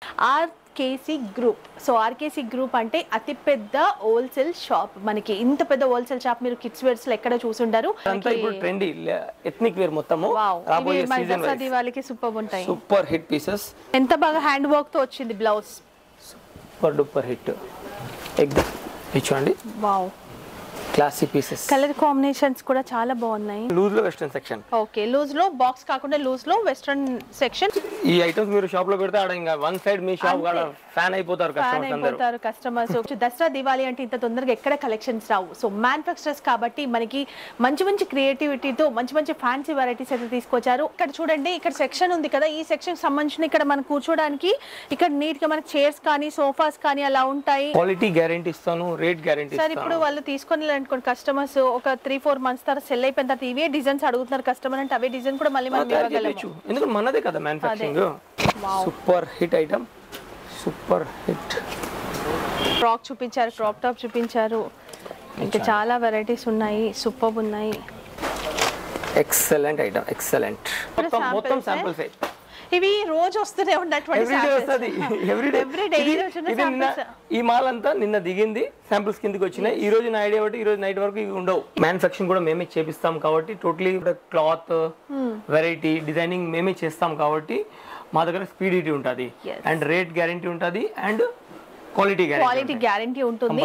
RKC group so RKC group అంటే అతిపెద్ద wholesale shop మనకి ఇంత పెద్ద హోల్సేల్ షాప్ మీరు కిడ్స్ వేర్స్ లో ఎక్కడ చూసుంటారు అంతా ఇప్పుడు ట్రెండీ ఎథ్నిక్ వేర్ మొత్తము వావ్ రాబోయే ఇవి మన సీజన్ దసరా దివాళీకి సూపర్ ఉంటాయి సూపర్ హిట్ పీసెస్ ఎంత బాగా హ్యాండ్ వర్క్ తో వచ్చింది బ్లౌజ్ సూపర్ డూపర్ హిట్ ఎగ్దమ్ ఇది చూడండి wow classy pieces colour combinations కూడా చాలా బాగున్నాయి లూజ్ లో వెస్టర్న్ సెక్షన్ ఓకే లూజ్ లో బాక్స్ కాకుండా లూజ్ లో వెస్ట్రన్ సెక్షన్ ఈ ఐటమ్స్ మీరు షాప్ లో పెడితే ఆడ ఇంకా వన్ సైడ్ మీ షాప్ కూడా ఫ్యాన్ అయిపోతారు ఫ్యాన్ కస్టమర్స్ అందరూ అయిపోతారు కస్టమర్స్ దసరా దివాళీ అంటే ఇంత తొందరగా ఎక్కడ కలెక్షన్స్ రావు సో మ్యానుఫాక్చరర్స్ కాబట్టి మనకి మంచి మంచి క్రియేటివిటీతో మంచి మంచి ఫ్యాన్సీ వెరైటీస్ అయితే తీసుకొచ్చారు ఇక్కడ చూడండి ఇక్కడ సెక్షన్ ఉంది కదా ఈ సెక్షన్ సంబంధించిన ఇక్కడ మనం కూర్చోడానికి ఇక్కడ నీట్ గా మనకి చైర్స్ కానీ సోఫాస్ కానీ అలా ఉంటాయి క్వాలిటీ గ్యారంటీ ఇస్తాను రేట్ గ్యారంటీ సార్ ఇప్పుడు వాళ్ళు తీసుకొని అనుకోండి కస్టమర్స్ ఒక త్రీ ఫోర్ మంత్స్ తర్వాత సెల్ అయిపోయిన తర్వాత ఇవే డిజైన్స్ అడుగుతున్నారు కస్టమర్ అంటే అవే డిజైన్ కూడా మళ్ళీ మనం ఇవ్వగలము ఎందుకంటే మనదే కదా manufacturing super hit item super hit frock చూపించారు క్రాప్ టాప్ చూపించారు ఇంకా చాలా వెరైటీస్ ఉన్నాయి సూపర్ ఉన్నాయి ఎక్సలెంట్ ఐటమ్ ఎక్సలెంట్ మొత్తం మొత్తం samples శాంపిల్స్ ఇవి రోజు వస్తూనే ఉన్నటువంటి ఎవ్రీడే వస్తుంది ఎవ్రీడే Everyday, ఈ రోజు ఉన్న samples. ఈ మాల్ అంతా నిన్న దిగింది శాంపిల్స్ కిందకి వచ్చినాయి ఈ రోజు నా ఐడియా బట్టి ఈ రోజు నైట్ వరకు ఇవి ఉండవు మ్యానుఫాక్చరింగ్ కూడా మేమే చేపిస్తాం కాబట్టి టోటలీ క్లాత్ వెరైటీ డిజైనింగ్ మేమే చేస్తాం కాబట్టి మా దగ్గర స్పీడిటీ ఉంటుంది Yes. అండ్ రేట్ గ్యారంటీ ఉంటుంది and quality quality guarantee guarantee ఉంటుంది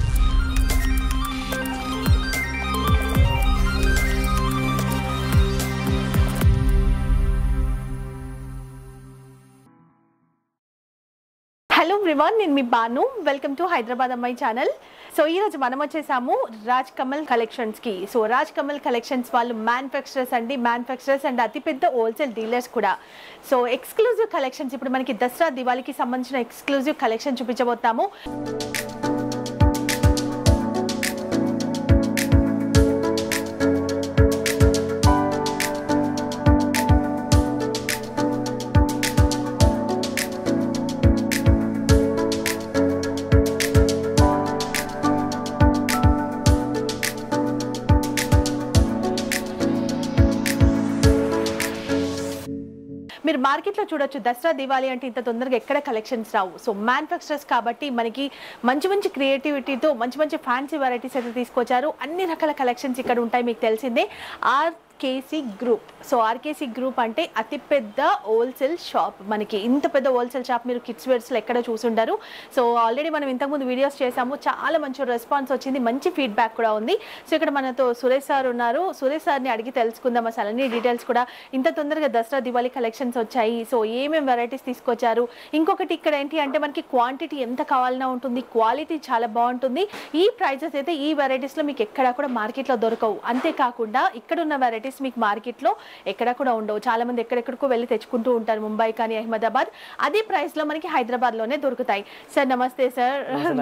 హలో ఎవ్రీవన్ నేను మీ బాను వెల్కమ్ టు హైదరాబాద్ అమ్మాయి ఛానల్ సో ఈ రోజు మనం వచ్చేసాము రాజ్ కమల్ కలెక్షన్స్ కి సో రాజ్ కమల్ కలెక్షన్స్ వాళ్ళు మ్యానుఫాక్చరర్స్ అండి మ్యానుఫాక్చరర్స్ అండ్ అతిపెద్ద హోల్సేల్ డీలర్స్ కూడా సో ఎక్స్క్లూజివ్ కలెక్షన్స్ ఇప్పుడు మనకి దసరా దివాళీకి సంబంధించిన ఎక్స్క్లూజివ్ కలెక్షన్ చూపించబోతాము మీరు మార్కెట్లో చూడొచ్చు దసరా దివాళీ అంటే ఇంత తొందరగా ఎక్కడ కలెక్షన్స్ రావు సో మ్యానుఫాక్చరర్స్ కాబట్టి మనకి మంచి మంచి క్రియేటివిటీతో మంచి మంచి ఫ్యాన్సీ వెరైటీస్ అయితే తీసుకొచ్చారు అన్ని రకాల కలెక్షన్స్ ఇక్కడ ఉంటాయి మీకు తెలిసిందే RKC group so RKC group అంటే అతిపెద్ద హోల్సేల్ షాప్ మనకి ఇంత పెద్ద హోల్సేల్ షాప్ మీరు కిడ్స్ వేర్స్లో ఎక్కడ చూసుంటారు సో ఆల్రెడీ మనం ఇంతకుముందు వీడియోస్ చేసాము చాలా మంచి రెస్పాన్స్ వచ్చింది మంచి ఫీడ్బ్యాక్ కూడా ఉంది సో ఇక్కడ మనతో సురేష్ సార్ ఉన్నారు సురేష్ సార్ని అడిగి తెలుసుకుందాం అసలు అన్ని డీటెయిల్స్ కూడా ఇంత తొందరగా దసరా దివాళీ కలెక్షన్స్ వచ్చాయి సో ఏమేమి వెరైటీస్ తీసుకొచ్చారు ఇంకొకటి ఇక్కడ ఏంటి అంటే మనకి క్వాంటిటీ ఎంత కావాలన్నా ఉంటుంది క్వాలిటీ చాలా బాగుంటుంది ఈ ప్రైజెస్ అయితే ఈ వెరైటీస్లో మీకు ఎక్కడ కూడా మార్కెట్లో దొరకవు అంతేకాకుండా ఇక్కడ ఉన్న వెరైటీస్ మీకు మార్కెట్లో ఎక్కడ కూడా ఉండవు చాలా మంది ఎక్కడెక్కడికో వెళ్ళి తెచ్చుకుంటూ ఉంటారు ముంబై కానీ అహ్మదాబాద్ అదే ప్రైస్లో మనకి హైదరాబాద్లోనే దొరుకుతాయి సార్ నమస్తే సార్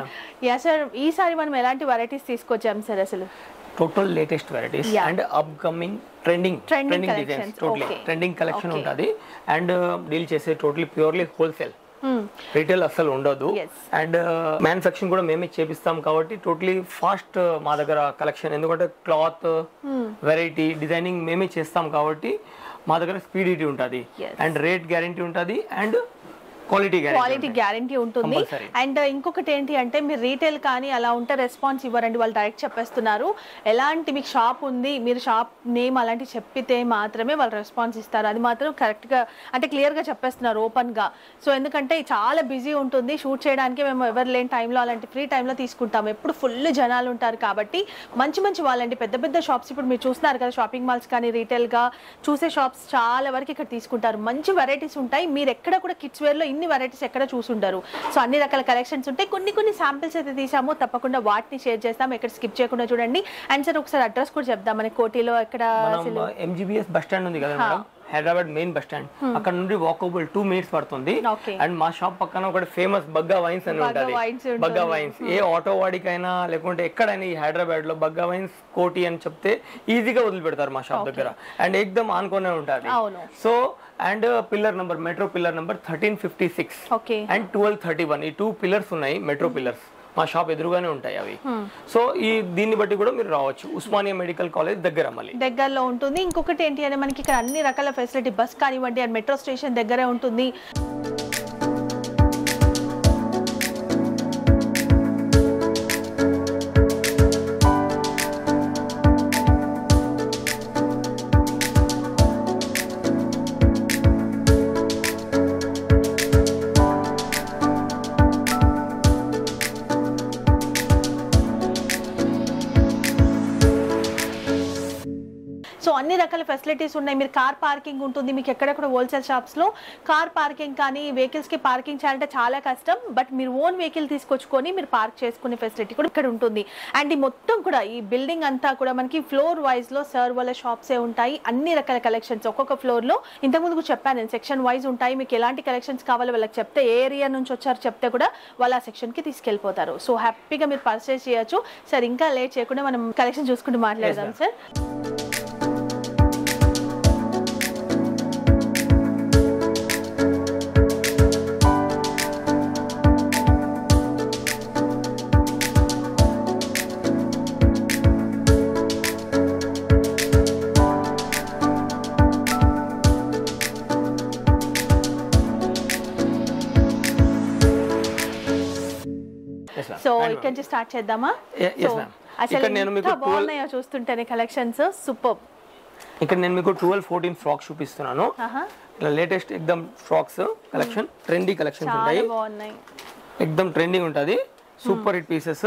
యా సార్ ఈసారి మనం ఎలాంటి వెరైటీస్ తీసుకొచ్చాం సార్ అసలు total latest varieties Yeah. And upcoming trending Trending trending collections, designs totally okay. Trending collection Okay. ఉంటుంది అండ్ డీల్ చేసే totally purely wholesale Hmm. Retail అస్సలు ఉండదు Yes. అండ్ మ్యానుఫాక్చరింగ్ కూడా మేమే చేపిస్తాం కాబట్టి టోటలీ ఫాస్ట్ మా దగ్గర కలెక్షన్ ఎందుకంటే క్లాత్ వెరైటీ డిజైనింగ్ మేమే చేస్తాం కాబట్టి మా దగ్గర స్పీడిటీ ఉంటుంది Yes. అండ్ రేట్ గ్యారంటీ ఉంటుంది and quality quality guarantee guarantee ఉంటుంది Compulsory. అండ్ ఇంకొకటి ఏంటి అంటే మీరు రీటైల్ కానీ అలా ఉంటే రెస్పాన్స్ ఇవ్వరండి వాళ్ళు డైరెక్ట్ చెప్పేస్తున్నారు ఎలాంటి మీకు షాప్ ఉంది మీరు షాప్ నేమ్ అలాంటి చెప్పితే మాత్రమే వాళ్ళు రెస్పాన్స్ ఇస్తారు అది మాత్రం కరెక్ట్గా అంటే క్లియర్గా చెప్పేస్తున్నారు ఓపెన్గా సో ఎందుకంటే చాలా బిజీ ఉంటుంది షూట్ చేయడానికి మేము ఎవరు లేని టైంలో అలాంటి ఫ్రీ టైంలో తీసుకుంటాం ఎప్పుడు ఫుల్ జనాలు ఉంటారు కాబట్టి మంచి మంచి వాళ్ళండి పెద్ద పెద్ద షాప్స్ ఇప్పుడు మీరు చూస్తున్నారు కదా షాపింగ్ మాల్స్ కానీ రీటైల్గా చూసే షాప్స్ చాలా వరకు ఇక్కడ తీసుకుంటారు మంచి వెరైటీస్ ఉంటాయి మీరు ఎక్కడ కూడా కిడ్స్ వేర్లో ఇన్ని వెరైటీస్ ఎక్కడ చూసుంటారు సో అన్ని రకాల కలెక్షన్స్ ఉంటాయి కొన్ని కొన్ని శాంపిల్స్ అయితే తీసాము తప్పకుండా వాటిని షేర్ చేస్తాం ఎక్కడ స్కిప్ చేయకుండా చూడండి అండ్ సార్ ఒకసారి అడ్రస్ కూడా చెప్దాం మన కోటిలో ఎక్కడ అసలు మనం ఎంజీబీఎస్ బస్ స్టాండ్ ఉంది కదా madam Hyderabad main bus stand అక్కడ నుండి వాకబుల్ టూ మినిట్స్ పడుతుంది Okay. అండ్ మా షాప్ పక్కన ఒకటి ఫేమస్ బగ్గా వైన్స్ అని బగ్గా ఉంటది వైన్స్ ఉంటుంది. బగ్గా వైన్స్ ఏ ఆటో వాడికైనా లేకుంటే ఎక్కడైనా ఈ హైదరాబాద్ లో బగ్గా వైన్స్ కోటి అని చెప్తే ఈజీగా వదిలిపెడతారు మా షాప్ దగ్గర అండ్ ఎక్దమ్ ఆనుకునే ఉంటుంది అవును. So and pillar number metro pillar number thirteen fifty six okay and twelve thirty one ఈ టూ పిల్లర్స్ ఉన్నాయి మెట్రో పిల్లర్స్ మా షాప్ ఎదురుగానే ఉంటాయి అవి సో ఈ దీన్ని బట్టి కూడా మీరు రావచ్చు ఉస్మానియా మెడికల్ కాలేజ్ దగ్గర మళ్ళీ దగ్గరలో ఉంటుంది ఇంకొకటి ఏంటి అంటే మనకి ఇక్కడ అన్ని రకాల ఫెసిలిటీ బస్ కానివ్వండి అండ్ మెట్రో స్టేషన్ దగ్గరే ఉంటుంది రకాల ఫెసిలిటీస్ ఉన్నాయి మీరు కార్ పార్కింగ్ ఉంటుంది మీకు ఎక్కడెక్కడ హోల్సేల్ షాప్స్ లో కార్ పార్కింగ్ కానీ వెహికల్స్ కి పార్కింగ్ చేయాలంటే చాలా కష్టం బట్ మీరు ఓన్ వెహికల్ తీసుకొచ్చుకొని మీరు పార్క్ చేసుకునే ఫెసిలిటీ కూడా ఇక్కడ ఉంటుంది అండ్ ఈ మొత్తం కూడా ఈ బిల్డింగ్ అంతా కూడా మనకి ఫ్లోర్ వైజ్ లో సర్వ్ వాళ్ళ షాప్సే ఉంటాయి అన్ని రకాల కలెక్షన్స్ ఒక్కొక్క ఫ్లోర్ లో ఇంతకుముందు కూడా చెప్పాను నేను సెక్షన్ వైజ్ ఉంటాయి మీకు ఎలాంటి కలెక్షన్స్ కావాలో వాళ్ళకి చెప్తే ఏ ఏరియా నుంచి వచ్చారో చెప్తే కూడా వాళ్ళు ఆ సెక్షన్ కి తీసుకెళ్ళిపోతారు సో హ్యాపీగా మీరు పర్చేస్ చేయొచ్చు సార్ ఇంకా లేట్ చేయకుండా మనం కలెక్షన్ చూసుకుంటూ మాట్లాడదాం sir Yes, ma'am. So And- ఇక్కడ నుంచి స్టార్ట్ చేద్దామా Ye- yes, So, ma'am. అసలు ఇక్కడ నేను మీకు ఎంత 12 బాగున్నాయో చూస్తుంటేనే కలెక్షన్స్ సూపర్ ఇక్కడ నేను మీకు ట్వెల్వ్ ఫోర్టీన్ ఫ్రాక్స్ చూపిస్తున్నాను ఇలా లేటెస్ట్ ఎక్దమ్ ఫ్రాక్స్ కలెక్షన్ ట్రెండీ కలెక్షన్స్ చాలా ఉంటాయి బాగున్నాయి ఎక్దమ్ ట్రెండింగ్ ఉంటుంది సూపర్ హిట్ పీసెస్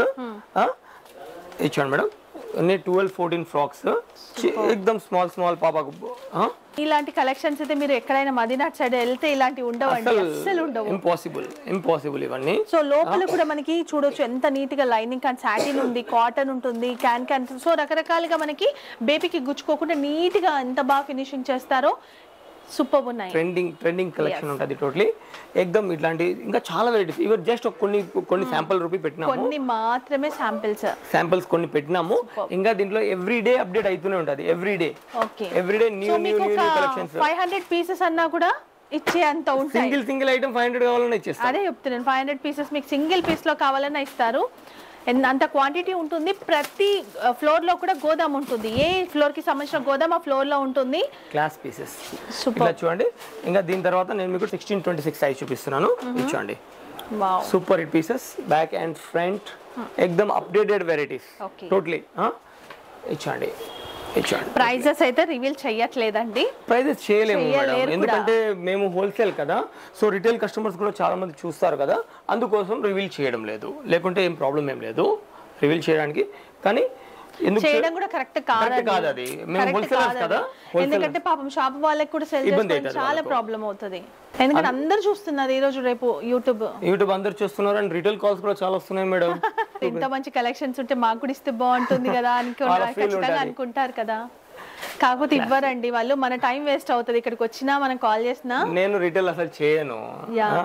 ఇచ్చాను మేడం అన్ని ట్వెల్వ్ ఫోర్టీన్ ఫ్రాక్స్ ఎక్దమ్ స్మాల్ స్మాల్ పాపకు ఆ? ఇలాంటి కలెక్షన్స్ అయితే మీరు ఎక్కడైనా మదీనాథ్ సైడ్ వెళ్తే ఇలాంటివి ఉండవండి అస్సలు అసలు ఉండవు ఇంపాసిబుల్ ఇంపాసిబుల్ ఇవన్నీ సో లోపల కూడా మనకి చూడొచ్చు ఎంత నీట్ గా లైనింగ్ కానీ సాటిన్ ఉంది కాటన్ ఉంటుంది క్యాన్ క్యాన్ సో రకరకాలుగా మనకి బేబీకి గుచ్చుకోకుండా నీట్ గా ఎంత బాగా ఫినిషింగ్ చేస్తారో సూపర్ ఉన్నాయి ట్రెండింగ్ ట్రెండింగ్ కలెక్షన్ ఉంటుంది టోటలీ ఎక్దమ్ ఇట్లాంటి ఇంకా చాలా వెరైటీస్ ఇవి జస్ట్ కొన్ని కొన్ని శాంపుల్ రూపీ పెట్టినాము కొన్ని మాత్రమే శాంపిల్స్ శాంపిల్స్ కొన్ని పెట్టినాము ఇంకా దీంట్లో ఎవ్రీ డే అప్డేట్ అవుతూనే ఉంటుంది every day okay every day so new new మీకు న్యూ ఒక new collections five hundred pieces అన్నా కూడా ఇచ్చే అంత ఉంటాయి single single item five hundred కావాలని ఇచ్చేస్తాం అదే చెప్తున్నాను ఫైవ్ హండ్రెడ్ పీసెస్ మీకు సింగిల్ పీస్ లో కావాలన్నా ఇస్తారు ఎన్- అంత క్వాంటిటీ ఉంటుంది ప్రతి ఫ్లోర్ లో కూడా గోదాం ఉంటుంది ఏ ఫ్లోర్ కి సంబంధించిన గోదాం ఆ ఫ్లోర్ లో ఉంటుంది క్లాస్ పీసెస్ సూపర్ ఇలా చూడండి ఇంకా దీని తర్వాత నేను మీకు సిక్స్టీన్ ట్వంటీ సిక్స్ సైజ్ చూపిస్తున్నాను ఇది చూడండి wow super hit pieces back and front ఎక్దమ్ అప్డేటెడ్ వెరైటీస్ Okay. టోటలీ ఇచ్చండి ఇచ్చండి ప్రైజెస్ అయితే రివీల్ చెయ్యట్లేదండి ప్రైజెస్ చేయలేము చేయలేరు మేడం కూడా. ఎందుకంటే మేము హోల్సేల్ కదా సో రిటైల్ కస్టమర్స్ కూడా చాలా మంది చూస్తారు కదా అందుకోసం రివీల్ చేయడం లేదు లేకుంటే ఏం ప్రాబ్లం ఏం లేదు రివీల్ చేయడానికి కానీ ఎందుకు చే- చేయడం కూడా కరెక్ట్ Correct కాదండి కాదు అది. మేము Correct wholesalers కాదు కదా, అది. wholesalers. ఎందుకంటే పాపం షాప్ వాళ్ళకి కూడా సెల్ ఇబ్బంది చేసుకోవడం అవుతుంది చాలా వాళ్ళకు. ప్రాబ్లం అవుతుంది ఎందుకంటే అందరు చూస్తున్నారు ఈ రోజు రేపు యూట్యూబ్ యూట్యూబ్ అందరు చూస్తున్నారు అండ్ రిటైల్ కాల్స్ కూడా చాలా వస్తున్నాయి మేడం ఇంత మంచి కలెక్షన్స్ ఉంటే మాకు కూడా ఇస్తే బాగుంటుంది కదా అనుకుంటా వాళ్ళ feel ఖచ్చితంగా ఉంటది. అనుకుంటారు కదా కాకపోతే ఇవ్వరండి వాళ్ళు మన టైం వేస్ట్ అవుతుంది ఇక్కడికి వచ్చినా మనం కాల్ చేసినా నేను రిటైల్ అసలు చేయను Yeah.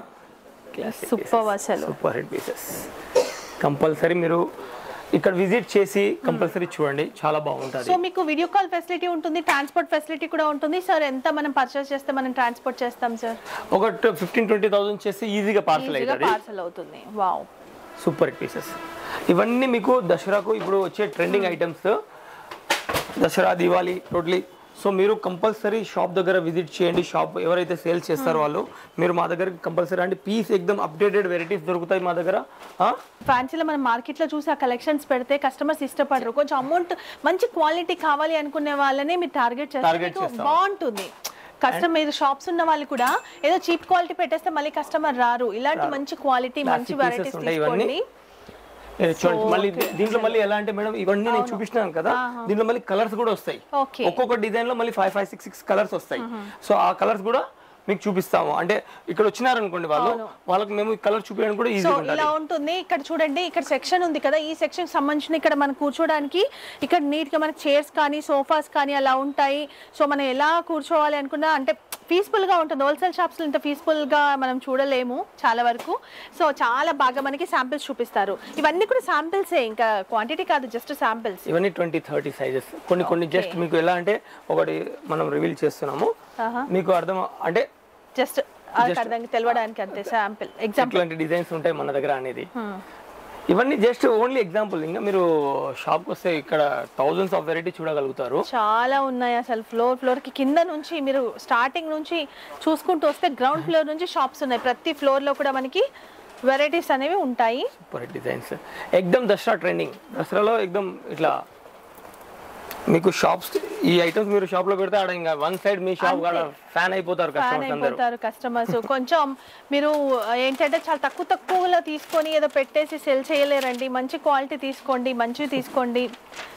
సూపర్ అసలు సూపర్ హిట్ పీసెస్ కంపల్సరీ మీరు ఇక్కడ విజిట్ చేసి కంపల్సరీ చూడండి చాలా బాగుంటుంది సో మీకు వీడియో కాల్ ఫెసిలిటీ ఉంటుంది ట్రాన్స్పోర్ట్ ఫెసిలిటీ కూడా ఉంటుంది సార్ ఎంత మనం పర్చేస్ చేస్తే మనం ట్రాన్స్పోర్ట్ చేస్తాం సార్ ఒక ఫిఫ్టీన్ ట్వంటీ థౌసండ్ చేసి ఈజీగా పార్సల్ ఈజీగా అవుతుంది పార్సల్ అవుతుంది వావ్ సూపర్ హిట్ పీసెస్ ఇవన్నీ మీకు దసరాకు ఇప్పుడు వచ్చే trending items Dussehra Diwali totally so మీరు కంపల్సరీ షాప్ దగ్గర విజిట్ చేయండి షాప్ ఎవరైతే సేల్స్ చేస్తారో వాళ్ళు మీరు మా దగ్గర కంపల్సరీ అంటే పీస్ ఎక్దమ్ అప్డేటెడ్ వెరైటీస్ దొరుకుతాయి మా దగ్గర ఆ? ఫ్యాన్సీలో మనం మార్కెట్లో చూసి ఆ కలెక్షన్స్ పెడితే కస్టమర్స్ ఇష్టపడరు కొంచెం అమౌంట్ మంచి క్వాలిటీ కావాలి అనుకునే వాళ్ళనే మీరు టార్గెట్ చేస్తే Target మీకు చేస్తాం. బాగుంటుంది కస్టమర్ ఏదో షాప్స్ ఉన్న వాళ్ళు కూడా ఏదో చీప్ క్వాలిటీ పెట్టేస్తే మళ్ళీ కస్టమర్ రారు ఇలాంటి మంచి క్వాలిటీ మంచి Classic pieces వెరైటీస్ ఉంటాయి ఇవన్నీ. తీసుకోండి ఏ, చూడండి మళ్ళీ దీంట్లో మళ్ళీ ఎలా అంటే మేడం ఇవన్నీ నేను చూపిస్తున్నాను కదా దీంట్లో మళ్ళీ కలర్స్ కూడా వస్తాయి ఓకే ఒక్కొక్క డిజైన్ లో మళ్ళీ five five six six colours వస్తాయి సో ఆ కలర్స్ కూడా మీకు చూపిస్తాము అంటే ఇక్కడ వచ్చినారనుకోండి వాళ్ళు వాళ్ళకి మేము ఈ కలర్ చూపించడం కూడా సో ఈజీగా ఉంటుంది ఇలా ఉంటుంది ఇక్కడ చూడండి ఇక్కడ సెక్షన్ ఉంది కదా ఈ సెక్షన్ సంబంధించిన ఇక్కడ మనం కూర్చోడానికి ఇక్కడ నీట్ గా మనకి చైర్స్ కానీ సోఫాస్ కానీ అలా ఉంటాయి సో మనం ఎలా కూర్చోవాలి అనుకున్నా అంటే పీస్ఫుల్ గా ఉంటుంది హోల్సేల్ షాప్స్ లో ఇంత పీస్ఫుల్ గా మనం చూడలేము చాలా వరకు సో చాలా బాగా మనకి శాంపిల్స్ చూపిస్తారు ఇవన్నీ కూడా శాంపిల్సే ఇంకా క్వాంటిటీ కాదు జస్ట్ శాంపిల్స్ ఇవన్నీ ట్వంటీ థర్టీ సైజెస్ కొన్ని కొన్ని జస్ట్ మీకు ఎలా అంటే ఒకటి మనం రివీల్ చేస్తున్నాము మీకు అర్థం అంటే జస్ట్ అర్థం తెలవడానికి అంతే శాంపిల్ ఎగ్జాంపుల్ ఇట్లాంటి డిజైన్స్ ఉంటాయి మన దగ్గర అనేది ఇవన్నీ జస్ట్ ఓన్లీ ఎగ్జాంపుల్ ఇంకా మీరు షాప్కి వస్తే ఇక్కడ థౌజండ్స్ ఆఫ్ వెరైటీ చూడగలుగుతారు చాలా ఉన్నాయి అసలు ఫ్లోర్ ఫ్లోర్ కి కింద నుంచి మీరు స్టార్టింగ్ నుంచి చూసుకుంటూ వస్తే గ్రౌండ్ ఫ్లోర్ నుంచి షాప్స్ ఉన్నాయి ప్రతి ఫ్లోర్ లో కూడా మనకి వెరైటీస్ అనేవి ఉంటాయి సూపర్ డిజైన్స్ ఎక్దమ్ దసరా ట్రెండింగ్ దసరాలో ఎక్దమ్ ఇట్లా మీకు షాప్స్ ఈ ఐటమ్స్ మీరు షాప్ లో పెడితే ఆడ ఇంకా వన్ సైడ్ మీ షాప్ కూడా ఫ్యాన్ అయిపోతారు ఫ్యాన్ కస్టమర్స్ అందరూ అయిపోతారు కస్టమర్స్ కొంచెం మీరు ఏంటంటే చాలా తక్కువ తక్కువలో తీసుకొని ఏదో పెట్టేసి సెల్ చేయలేరండి మంచి క్వాలిటీ తీసుకోండి మంచివి తీసుకోండి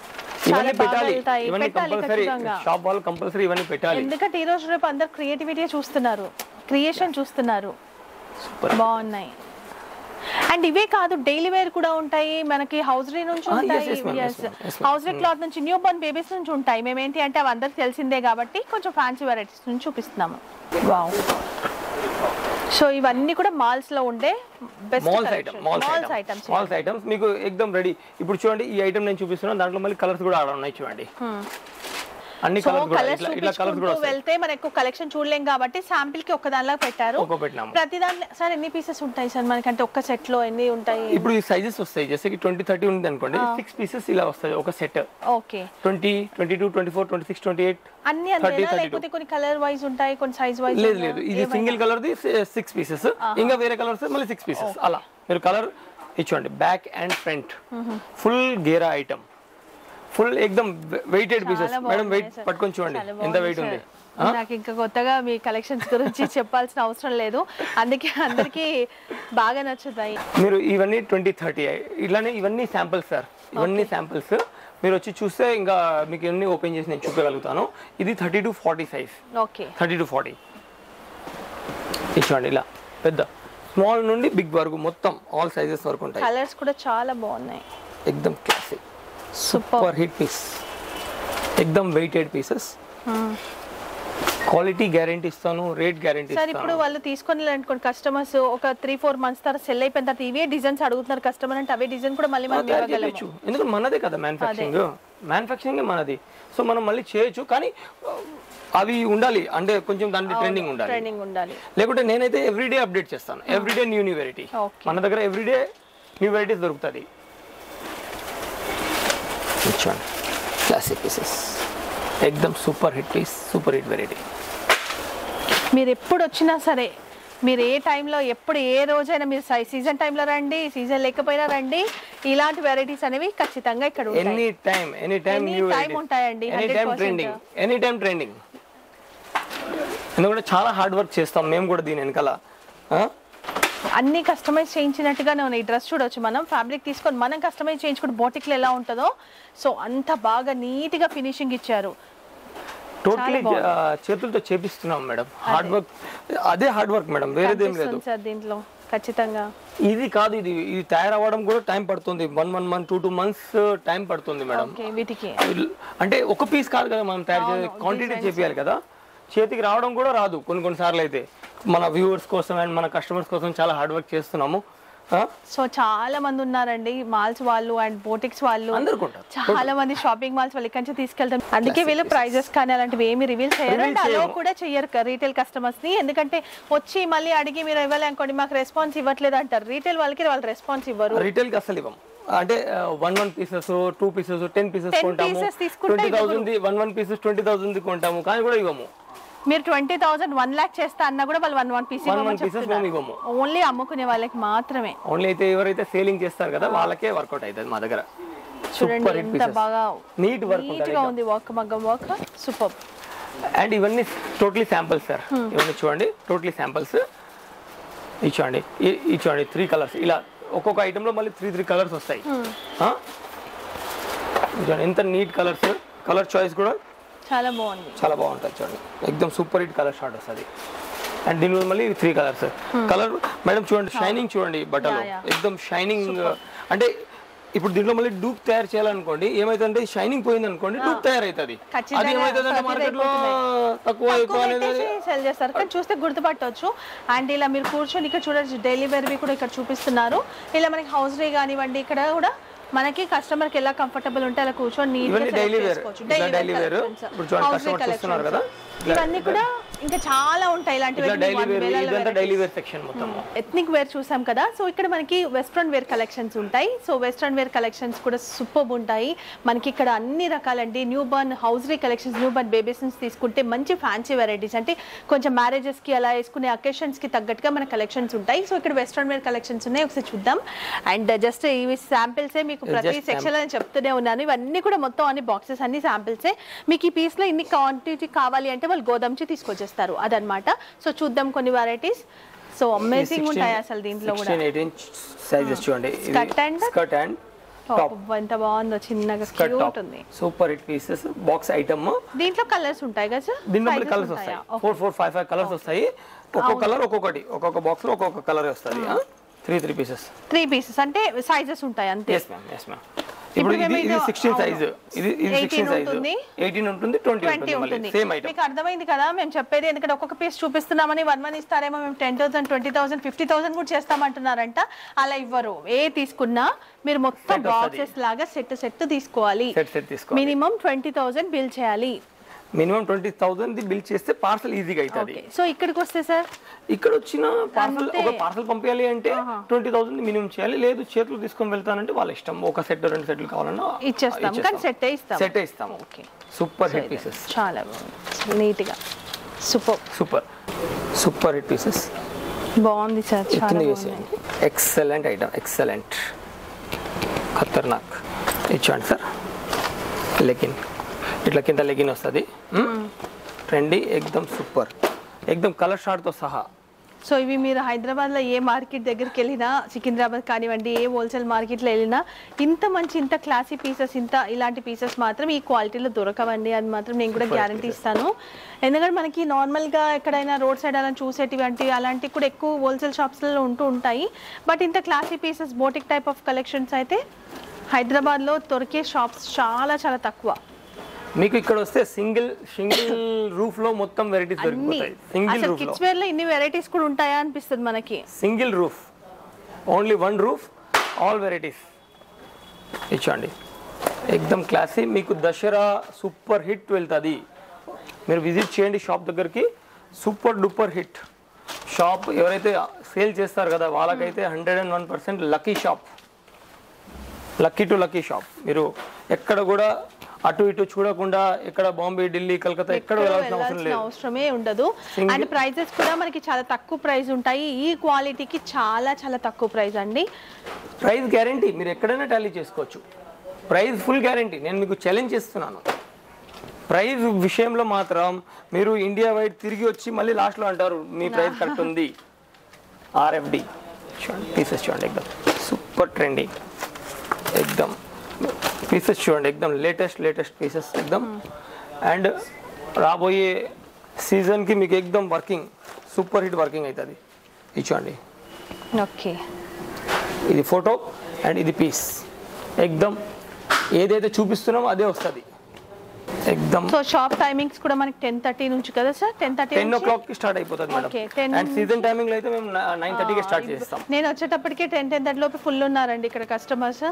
ఇవన్నీ బాగా పెట్టాలి వెళ్తాయి. ఇవన్నీ పెట్టాలి కంపల్సరీ ఖచ్చితంగా. షాప్ వాళ్ళు కంపల్సరీ ఇవన్నీ పెట్టాలి ఎందుకంటే ఈ రోజు రేపు అందరు క్రియేటివిటీ చూస్తున్నారు క్రియేషన్ చూస్తున్నారు సూపర్ బాగున్నాయి అండ్ ఇవే కాదు డైలీ వేర్ కూడా ఉంటాయి మనకి హౌస్రీ నుంచి Ah, yes, ఉంటాయి yes, ma'am, yes, ma'am, yes, ma'am. Hosiery cloth నుంచి న్యూ బోర్న్ బేబీస్ నుంచి ఉంటాయి మేము ఏంటి అంటే అవి అందరికి తెలిసిందే కాబట్టి కొంచెం ఫ్యాన్సీ వెరైటీస్ నుంచి చూపిస్తున్నాము వావ్ సో ఇవన్నీ కూడా మాల్స్ లో ఉండే best malls item malls malls items items malls items మీకు ఎక్దమ్ రెడీ ఇప్పుడు చూడండి ఈ ఐటమ్ నేను చూపిస్తున్నాను దాంట్లో మళ్ళీ కలర్స్ కూడా ఆడ ఉన్నాయి చూడండి అన్ని సో కలర్స్ కూడా కలర్స్ ఇట్లా ఇట్లా కలర్స్ కూడా చూపించుకుంటూ వస్తాయి వెళ్తే మనకు ఎక్కువ కలెక్షన్ చూడలేం కాబట్టి శాంపిల్ కి ఒక దానిలా పెట్టారు ఒక్కో పెట్టినాము ప్రతి దాంట్లో సార్ ఎన్ని పీసెస్ ఉంటాయి సార్ మనకంటే ఒక్క సెట్ లో ఎన్ని ఉంటాయి ఇప్పుడు ఈ సైజెస్ వస్తాయి జస్ట్ ట్వంటీ థర్టీ ఉంది అనుకోండి సిక్స్ పీసెస్ ఇలా వస్తాయి ఒక set okay twenty twenty two twenty four twenty six twenty eight అన్ని 30, అంతేనా 32. లేకపోతే కొన్ని కలర్ వైజ్ ఉంటాయి కొన్ని సైజ్ వైజ్ లేదు లేదు ఇది సింగిల్ కలర్ ది సిక్స్ పీసెస్ ఇంకా వేరే కలర్స్ మళ్ళీ సిక్స్ పీసెస్ అలా మీరు కలర్ ఇచ్చోండి బ్యాక్ అండ్ ఫ్రంట్ ఫుల్ గేరా ఐటమ్ ఫుల్ ఎక్దమ్ వెయిటెడ్ పీసెస్ చాలా మేడం వెయిట్ బాగున్నాయి, sir. పట్టుకొని చూడండి చాలా ఎంత బాగుంది, వెయిట్ ఉంది sir. నాకు ఇంకా కొత్తగా మీ కలెక్షన్స్ గురించి చెప్పాల్సిన అవసరం లేదు అందుకే అందరికి బాగా నచ్చుతాయి మీరు ఇవన్నీ ట్వంటీ థర్టీ ఇట్లానే ఇవన్నీ శాంపిల్స్ సార్ ఇవన్నీ శాంపిల్స్ మీరు వచ్చి చూస్తే ఇంకా మీకు ఎన్ని ఓపెన్ చేసి నేను చూపించగలుగుతాను ఇది thirty to forty size okay thirty to forty ఇచ్చోండి ఇలా పెద్ద స్మాల్ నుండి బిగ్ వరకు మొత్తం ఆల్ సైజెస్ వరకు ఉంటాయి కలర్స్ కూడా చాలా బాగున్నాయి ఎక్దమ్ classic super super hit piece ఎక్దమ్ వెయిటెడ్ పీసెస్ క్వాలిటీ గ్యారంటీ ఇస్తాను రేట్ గ్యారంటీ సార్ ఇప్పుడు ఇస్తాను వాళ్ళు తీసుకొని అనుకోండి కస్టమర్స్ ఒక త్రీ ఫోర్ మంత్స్ తర్వాత సెల్ అయిపోయిన తర్వాత ఇవే డిజైన్స్ అడుగుతున్నారు కస్టమర్ అంటే అవే డిజైన్ కూడా మళ్ళీ మనం తయారు ఇవ్వగలము చేయొచ్చు ఎందుకంటే మనదే కదా మ్యానుఫ్యాక్చరింగ్ మ్యానుఫ్యాక్చరింగ్ మనది సో మనం మళ్ళీ చేయొచ్చు కానీ ఆ, అవి ఉండాలి అంటే కొంచెం దాంట్లో ట్రెండింగ్ ఉండాలి ట్రైనింగ్ ఉండాలి లేకుంటే నేనైతే ఎవ్రీడే అప్డేట్ చేస్తాను everyday new new variety Okay. మన దగ్గర ఎవ్రీడే న్యూ వెరైటీస్ దొరుకుతుంది క్లాసిక్ పీసెస్ ఎక్దమ్ super hit piece super hit variety మీరు ఎప్పుడు వచ్చినా సరే మీరు ఏ టైంలో ఎప్పుడు ఏ రోజైనా మీరు సీజన్ టైంలో రండి సీజన్ లేకపోయినా రండి ఇలాంటి వెరైటీస్ అనేవి ఖచ్చితంగా ఇక్కడ ఉంటాయి any time any time Any new time ఉంటాయండి, any time 100%. Trending any time trending ఎందుకంటే చాలా హార్డ్ వర్క్ చేస్తాం మేము కూడా దీని వెనకాల ఆ? అన్ని కస్టమైజ్ చేయించినట్టుగానే ఉన్నాయి డ్రెస్ చూడొచ్చు మనం ఫ్యాబ్రిక్ తీసుకొని మనం కస్టమైజ్ చేయించుకుంటే బోటిక్లో ఎలా ఉంటుందో సో అంత బాగా నీట్గా ఫినిషింగ్ ఇచ్చారు టోటలీ చేతులతో చేపిస్తున్నాం మేడం హార్డ్ వర్క్ అదే హార్డ్ వర్క్ మేడం వేరేదేం లేదు కనిపిస్తుంది సార్ దీంట్లో ఖచ్చితంగా ఇది కాదు ఇది ఇది తయారవ్వడం కూడా టైం పడుతుంది one one month two two months time పడుతుంది మేడం ఓకే వీటికి అంటే ఒక పీస్ కాదు కదా మనం తయారు చేసే క్వాంటిటీ చేపియాలి కదా చేతికి రావడం కూడా రాదు కొన్ని కొన్ని సార్లు అయితే మన వ్యూవర్స్ కోసం అండ్ మన కస్టమర్స్ కోసం చాలా హార్డ్ వర్క్ చేస్తున్నాము ఆ? సో చాలా మంది ఉన్నారండి మాల్స్ వాళ్ళు అండ్ బోటిక్స్ వాళ్ళు అందరు కొంటారు చాలా మంది షాపింగ్ మాల్స్ వాళ్ళు ఇక్కడి నుంచి తీసుకెళ్తాం అందుకే వీళ్ళు ప్రైజెస్ కానీ అలాంటివి ఏమి రివీల్ చేయరు Reveal అండ్ అలో చేయము. కూడా చెయ్యరు రీటైల్ కస్టమర్స్ ని ఎందుకంటే వచ్చి మళ్ళీ అడిగి మీరు ఇవ్వాలి అనుకోండి మాకు రెస్పాన్స్ ఇవ్వట్లేదు అంటారు రీటైల్ వాళ్ళకి వాళ్ళు రెస్పాన్స్ ఇవ్వరు రిటైల్ కి అసలు ఇవ్వం అంటే one one pieces two pieces ten pieces 10 కొంటాము pieces తీసుకుంటే twenty thousand one one pieces twenty thousand కొంటాము కానీ కూడా ఇవ్వము మీరు ట్వంటీ థౌసండ్ వన్ లాక్ చేస్తా అన్నా కూడా వాళ్ళు one one piece one one pieces మేము ఇవ్వము ఓన్లీ అమ్ముకునే వాళ్ళకి మాత్రమే ఓన్లీ అయితే ఎవరైతే సేలింగ్ చేస్తారు కదా వాళ్ళకే వర్కౌట్ అవుతుంది మా దగ్గర చూడండి సూపర్ హిట్ ఎంత పీసెస్ బాగా నీట్ వర్క్ నీట్ ఉంటుంది గా ఉంది వర్క్ మగ్గం వర్క్ సూపర్ అండ్ ఇవన్నీ టోటలీ శాంపిల్స్ సార్ ఇవన్నీ చూడండి టోటలీ శాంపిల్స్ ఇచ్చోండి ఇచ్చోండి త్రీ కలర్స్ ఇలా ఒక్కొక్క item లో మళ్ళీ త్రీ త్రీ కలర్స్ వస్తాయి ఆ? చూడండి ఎంత నీట్ కలర్స్ కలర్ చాయిస్ కూడా చాలా బాగుంది చాలా బాగుంటుంది చూడండి ఎక్దమ్ సూపర్ హిట్ కలర్ షార్ట్ వస్తుంది అండ్ దీని మీద మళ్ళీ త్రీ కలర్స్ కలర్ మేడం చూడండి షైనింగ్ చూడండి బట్టలు Yeah, yeah. ఎక్దమ్ షైనింగ్ అంటే ఇప్పుడు దీంట్లో మళ్ళీ డూప్ తయారు చేయాలనుకోండి ఏమైతుందంటే షైనింగ్ పోయింది అనుకోండి డూప్ తయారైతుంది ఖచ్చితంగా అది ఏమైతుంది అంటే ప్రతిదీ మార్కెట్ లో తక్కువ ఎక్కువ అనేది సెల్ చేస్తారు కానీ చూస్తే గుర్తుపట్టవచ్చు అండ్ ఇలా మీరు కూర్చొని ఇక్కడ చూడొచ్చు డైలీ వేర్వి కూడా ఇక్కడ చూపిస్తున్నారు ఇలా మనకి హౌస్ రే కానివ్వండి ఇక్కడ కూడా మనకి కస్టమర్ కి ఎలా కంఫర్టబుల్ ఉంటే అలా కూర్చొని నీట్ ఇవన్నీ daily wear. ఇట్లా daily wear. ఇప్పుడు చూడండి customers చూస్తున్నారు కదా. ఇట్లా- ఇవన్నీ కూడా ఇంకా చాలా ఉంటాయి ఇలాంటివి ఇట్లా డైలీ వేర్ ఇదంతా డైలీ వేర్ సెక్షన్ మొత్తం ఎథ్నిక్ వేర్ చూసాం కదా సో ఇక్కడ మనకి వెస్ట్రన్ వేర్ కలెక్షన్స్ ఉంటాయి సో వెస్ట్రన్ వేర్ కలెక్షన్స్ కూడా సూపర్ ఉంటాయి మనకి ఇక్కడ అన్ని రకాలండి new born hosiery collections new born babies నుంచి తీసుకుంటే మంచి ఫ్యాన్సీ వెరైటీస్ అంటే కొంచెం మ్యారేజెస్ కి అలా వేసుకునే అకేషన్స్ కి తగ్గట్టుగా మన కలెక్షన్స్ ఉంటాయి సో ఇక్కడ వెస్ట్రన్ వేర్ కలెక్షన్స్ ఉన్నాయి ఒకసారి చూద్దాం అండ్ జస్ట్ ఇవి శాంపిల్సే మీకు ప్రతి Just సెక్షన్ అని చెప్తూనే ఉన్నాను ఇవన్నీ కూడా మొత్తం అన్ని బాక్సెస్ అన్ని శాంపిల్సే మీకు ఈ పీస్ లో ఇన్ని క్వాంటిటీ కావాలి అంటే వాళ్ళు గోదాంచి తీసుకొచ్చేస్తారు అదనమాట సో చూద్దాం కొన్ని వెరైటీస్ సో అమేజింగ్ ఉంటాయి అసలు దీంట్లో కూడా సిక్స్టీన్ ఎయిటీన్ సైజెస్ చూడండి Skirt and- skirt and top ఎంత బాగుందో చిన్నగా స్కర్ట్ క్యూట్ టాప్ ఉంది super hit pieces box item దీంట్లో కలర్స్ ఉంటాయి కదా సార్ దీంట్లో Sizes కలర్స్ ఉంటాయా? వస్తాయి four four five five colours వస్తాయి ఒక్కొక్క కలర్ ఒక్కొక్కటి ఒక్కొక్క బాక్స్ లో ఒక్కొక్క కలర్ వస్తుంది three three pieces three pieces అంటే సైజెస్ ఉంటాయి అంతే ఎస్ మ్యామ్ ఎస్ మ్యామ్ ఇప్పుడు ఇది మేము ఇది ఇది- సిక్స్టీన్ అవును. సైజ్ ఇది ఇది 18 సిక్స్టీన్ సైజ్ ఉంటుంది. ఎయిటీన్ ఉంటుంది ట్వంటీ ట్వంటీ ఉంటుంది ఉంటుంది సేమ్ ఐటమ్ మీకు అర్థమైంది కదా మేము చెప్పేది ఎందుకంటే ఒక్కొక్క పీస్ చూపిస్తున్నామని వన్ వన్ ఇస్తారేమో మేము ten thousand twenty thousand fifty thousand కూడా చేస్తామంటున్నారంట అలా ఇవ్వరు ఏ తీసుకున్నా మీరు మొత్తం Set వస్తది. బాక్సెస్ లాగా సెట్ సెట్ తీసుకోవాలి సెట్ సెట్ తీసుకోవాలి మినిమం ట్వంటీ థౌసండ్ బిల్ చేయాలి మినిమం ట్వంటీ థౌసండ్ బిల్ చేస్తే పార్సల్ ఈజీగా అవుతుంది ఓకే సో ఇక్కడికి వస్తే సార్ ఇక్కడ వచ్చిన పార్సల్ అంతే. ఒక పార్సల్ పంపించాలి అంటే ట్వంటీ థౌసండ్ మినిమం చేయాలి లేదు చేతులు తీసుకొని వెళ్తానంటే వాళ్ళ ఇష్టం ఒక సెట్ రెండు సెట్లు కావాలన్నా ఇచ్చేస్తాం కానీ సెట్ ఇస్తాం సెట్ ఇస్తాము ఓకే సూపర్ హిట్ పీసెస్ చాలా బాగుంది నీట్గా super super super hit pieces బాగుంది సార్ చాలా కింద బాగుంది వేసేయండి ఎక్సలెంట్ ఐటమ్ ఎక్సలెంట్ ఖతర్నాక్ ఇచ్చాండి సార్ లెగిన్ ఇట్లా కింద లెగిన్ వస్తుంది ట్రెండీ ఎక్దమ్ సూపర్ ఎక్దమ్ కలర్ షార్ట్తో సహా సో ఇవి మీరు హైదరాబాద్లో ఏ మార్కెట్ దగ్గరికి వెళ్ళినా సికింద్రాబాద్ కానివ్వండి ఏ హోల్సేల్ మార్కెట్లో వెళ్ళినా ఇంత మంచి ఇంత క్లాసీ పీసెస్ ఇంత ఇలాంటి పీసెస్ మాత్రం ఈ క్వాలిటీలో దొరకవండి అది మాత్రం నేను కూడా గ్యారంటీ ఇస్తాను ఎందుకంటే మనకి నార్మల్గా ఎక్కడైనా రోడ్ సైడ్ అలా చూసేటివి అంటే అలాంటివి కూడా ఎక్కువ హోల్సేల్ షాప్స్లలో ఉంటూ ఉంటాయి బట్ ఇంత classy pieces boutique type of collections అయితే హైదరాబాద్లో దొరికే షాప్స్ చాలా చాలా తక్కువ మీకు ఇక్కడ వస్తే సింగిల్ సింగిల్ రూఫ్ లో మొత్తం వెరైటీస్ అన్ని దొరికిపోతాయి సింగిల్ అసలు రూఫ్ లో కిడ్స్ వేర్ లో ఇన్ని వెరైటీస్ కూడా ఉంటాయా అనిపిస్తుంది మనకి single roof only one roof all varieties ఇచ్చండి ఎక్దమ్ క్లాసీ మీకు దసరా సూపర్ హిట్ వెళ్తుంది మీరు విజిట్ చేయండి షాప్ దగ్గరికి సూపర్ డూపర్ హిట్ షాప్ ఎవరైతే సేల్ చేస్తారు కదా వాళ్ళకైతే hundred and one percent lucky shop lucky to lucky shop మీరు ఎక్కడ కూడా అటు ఇటు చూడకుండా ఎక్కడ బాంబే ఢిల్లీ కలకత్తా ఎక్కడ ఎక్కడ వెళ్ళాల్సిన అవసరం వెళ్ళాల్సిన లేదు అవసరమే ఉండదు Single- అండ్ ప్రైజెస్ కూడా మనకి చాలా తక్కువ ప్రైస్ ఉంటాయి ఈ క్వాలిటీకి చాలా చాలా తక్కువ ప్రైస్ అండి ప్రైస్ గ్యారంటీ మీరు ఎక్కడైనా టాలీ చేసుకోవచ్చు ప్రైస్ ఫుల్ గ్యారంటీ నేను మీకు ఛాలెంజ్ చేస్తున్నాను ప్రైస్ విషయంలో మాత్రం మీరు ఇండియా వైడ్ తిరిగి వచ్చి మళ్ళీ లాస్ట్లో అంటారు మీ ప్రైస్ కరెక్ట్ ఉంది ఆర్ఎఫ్డి చూడండి పీసెస్ చూడండి ఎక్దమ్ సూపర్ ట్రెండింగ్ ఎక్దమ్ పీసెస్ చూడండి ఎక్దమ్ లేటెస్ట్ లేటెస్ట్ పీసెస్ ఎక్దమ్ అండ్ రాబోయే సీజన్కి మీకు ఎక్దమ్ వర్కింగ్ సూపర్ హిట్ వర్కింగ్ అవుతుంది ఇది చూడండి ఓకే ఇది ఫోటో అండ్ ఇది పీస్ ఎక్దమ్ ఏదైతే చూపిస్తున్నామో అదే వస్తుంది ఎక్దమ్ సో షాప్ టైమింగ్స్ కూడా మనకి టెన్ థర్టీ నుంచి కదా sir ten thirty ten o'clock కి స్టార్ట్ అయిపోతుంది Okay, madam 10 and season timing లో అయితే మేము నైన్ థర్టీకి స్టార్ట్ చేస్తాం నేను వచ్చేటప్పటికే టెన్ టెన్ థర్టీ లోపు ఫుల్ ఉన్నారండి ఇక్కడ కస్టమర్స్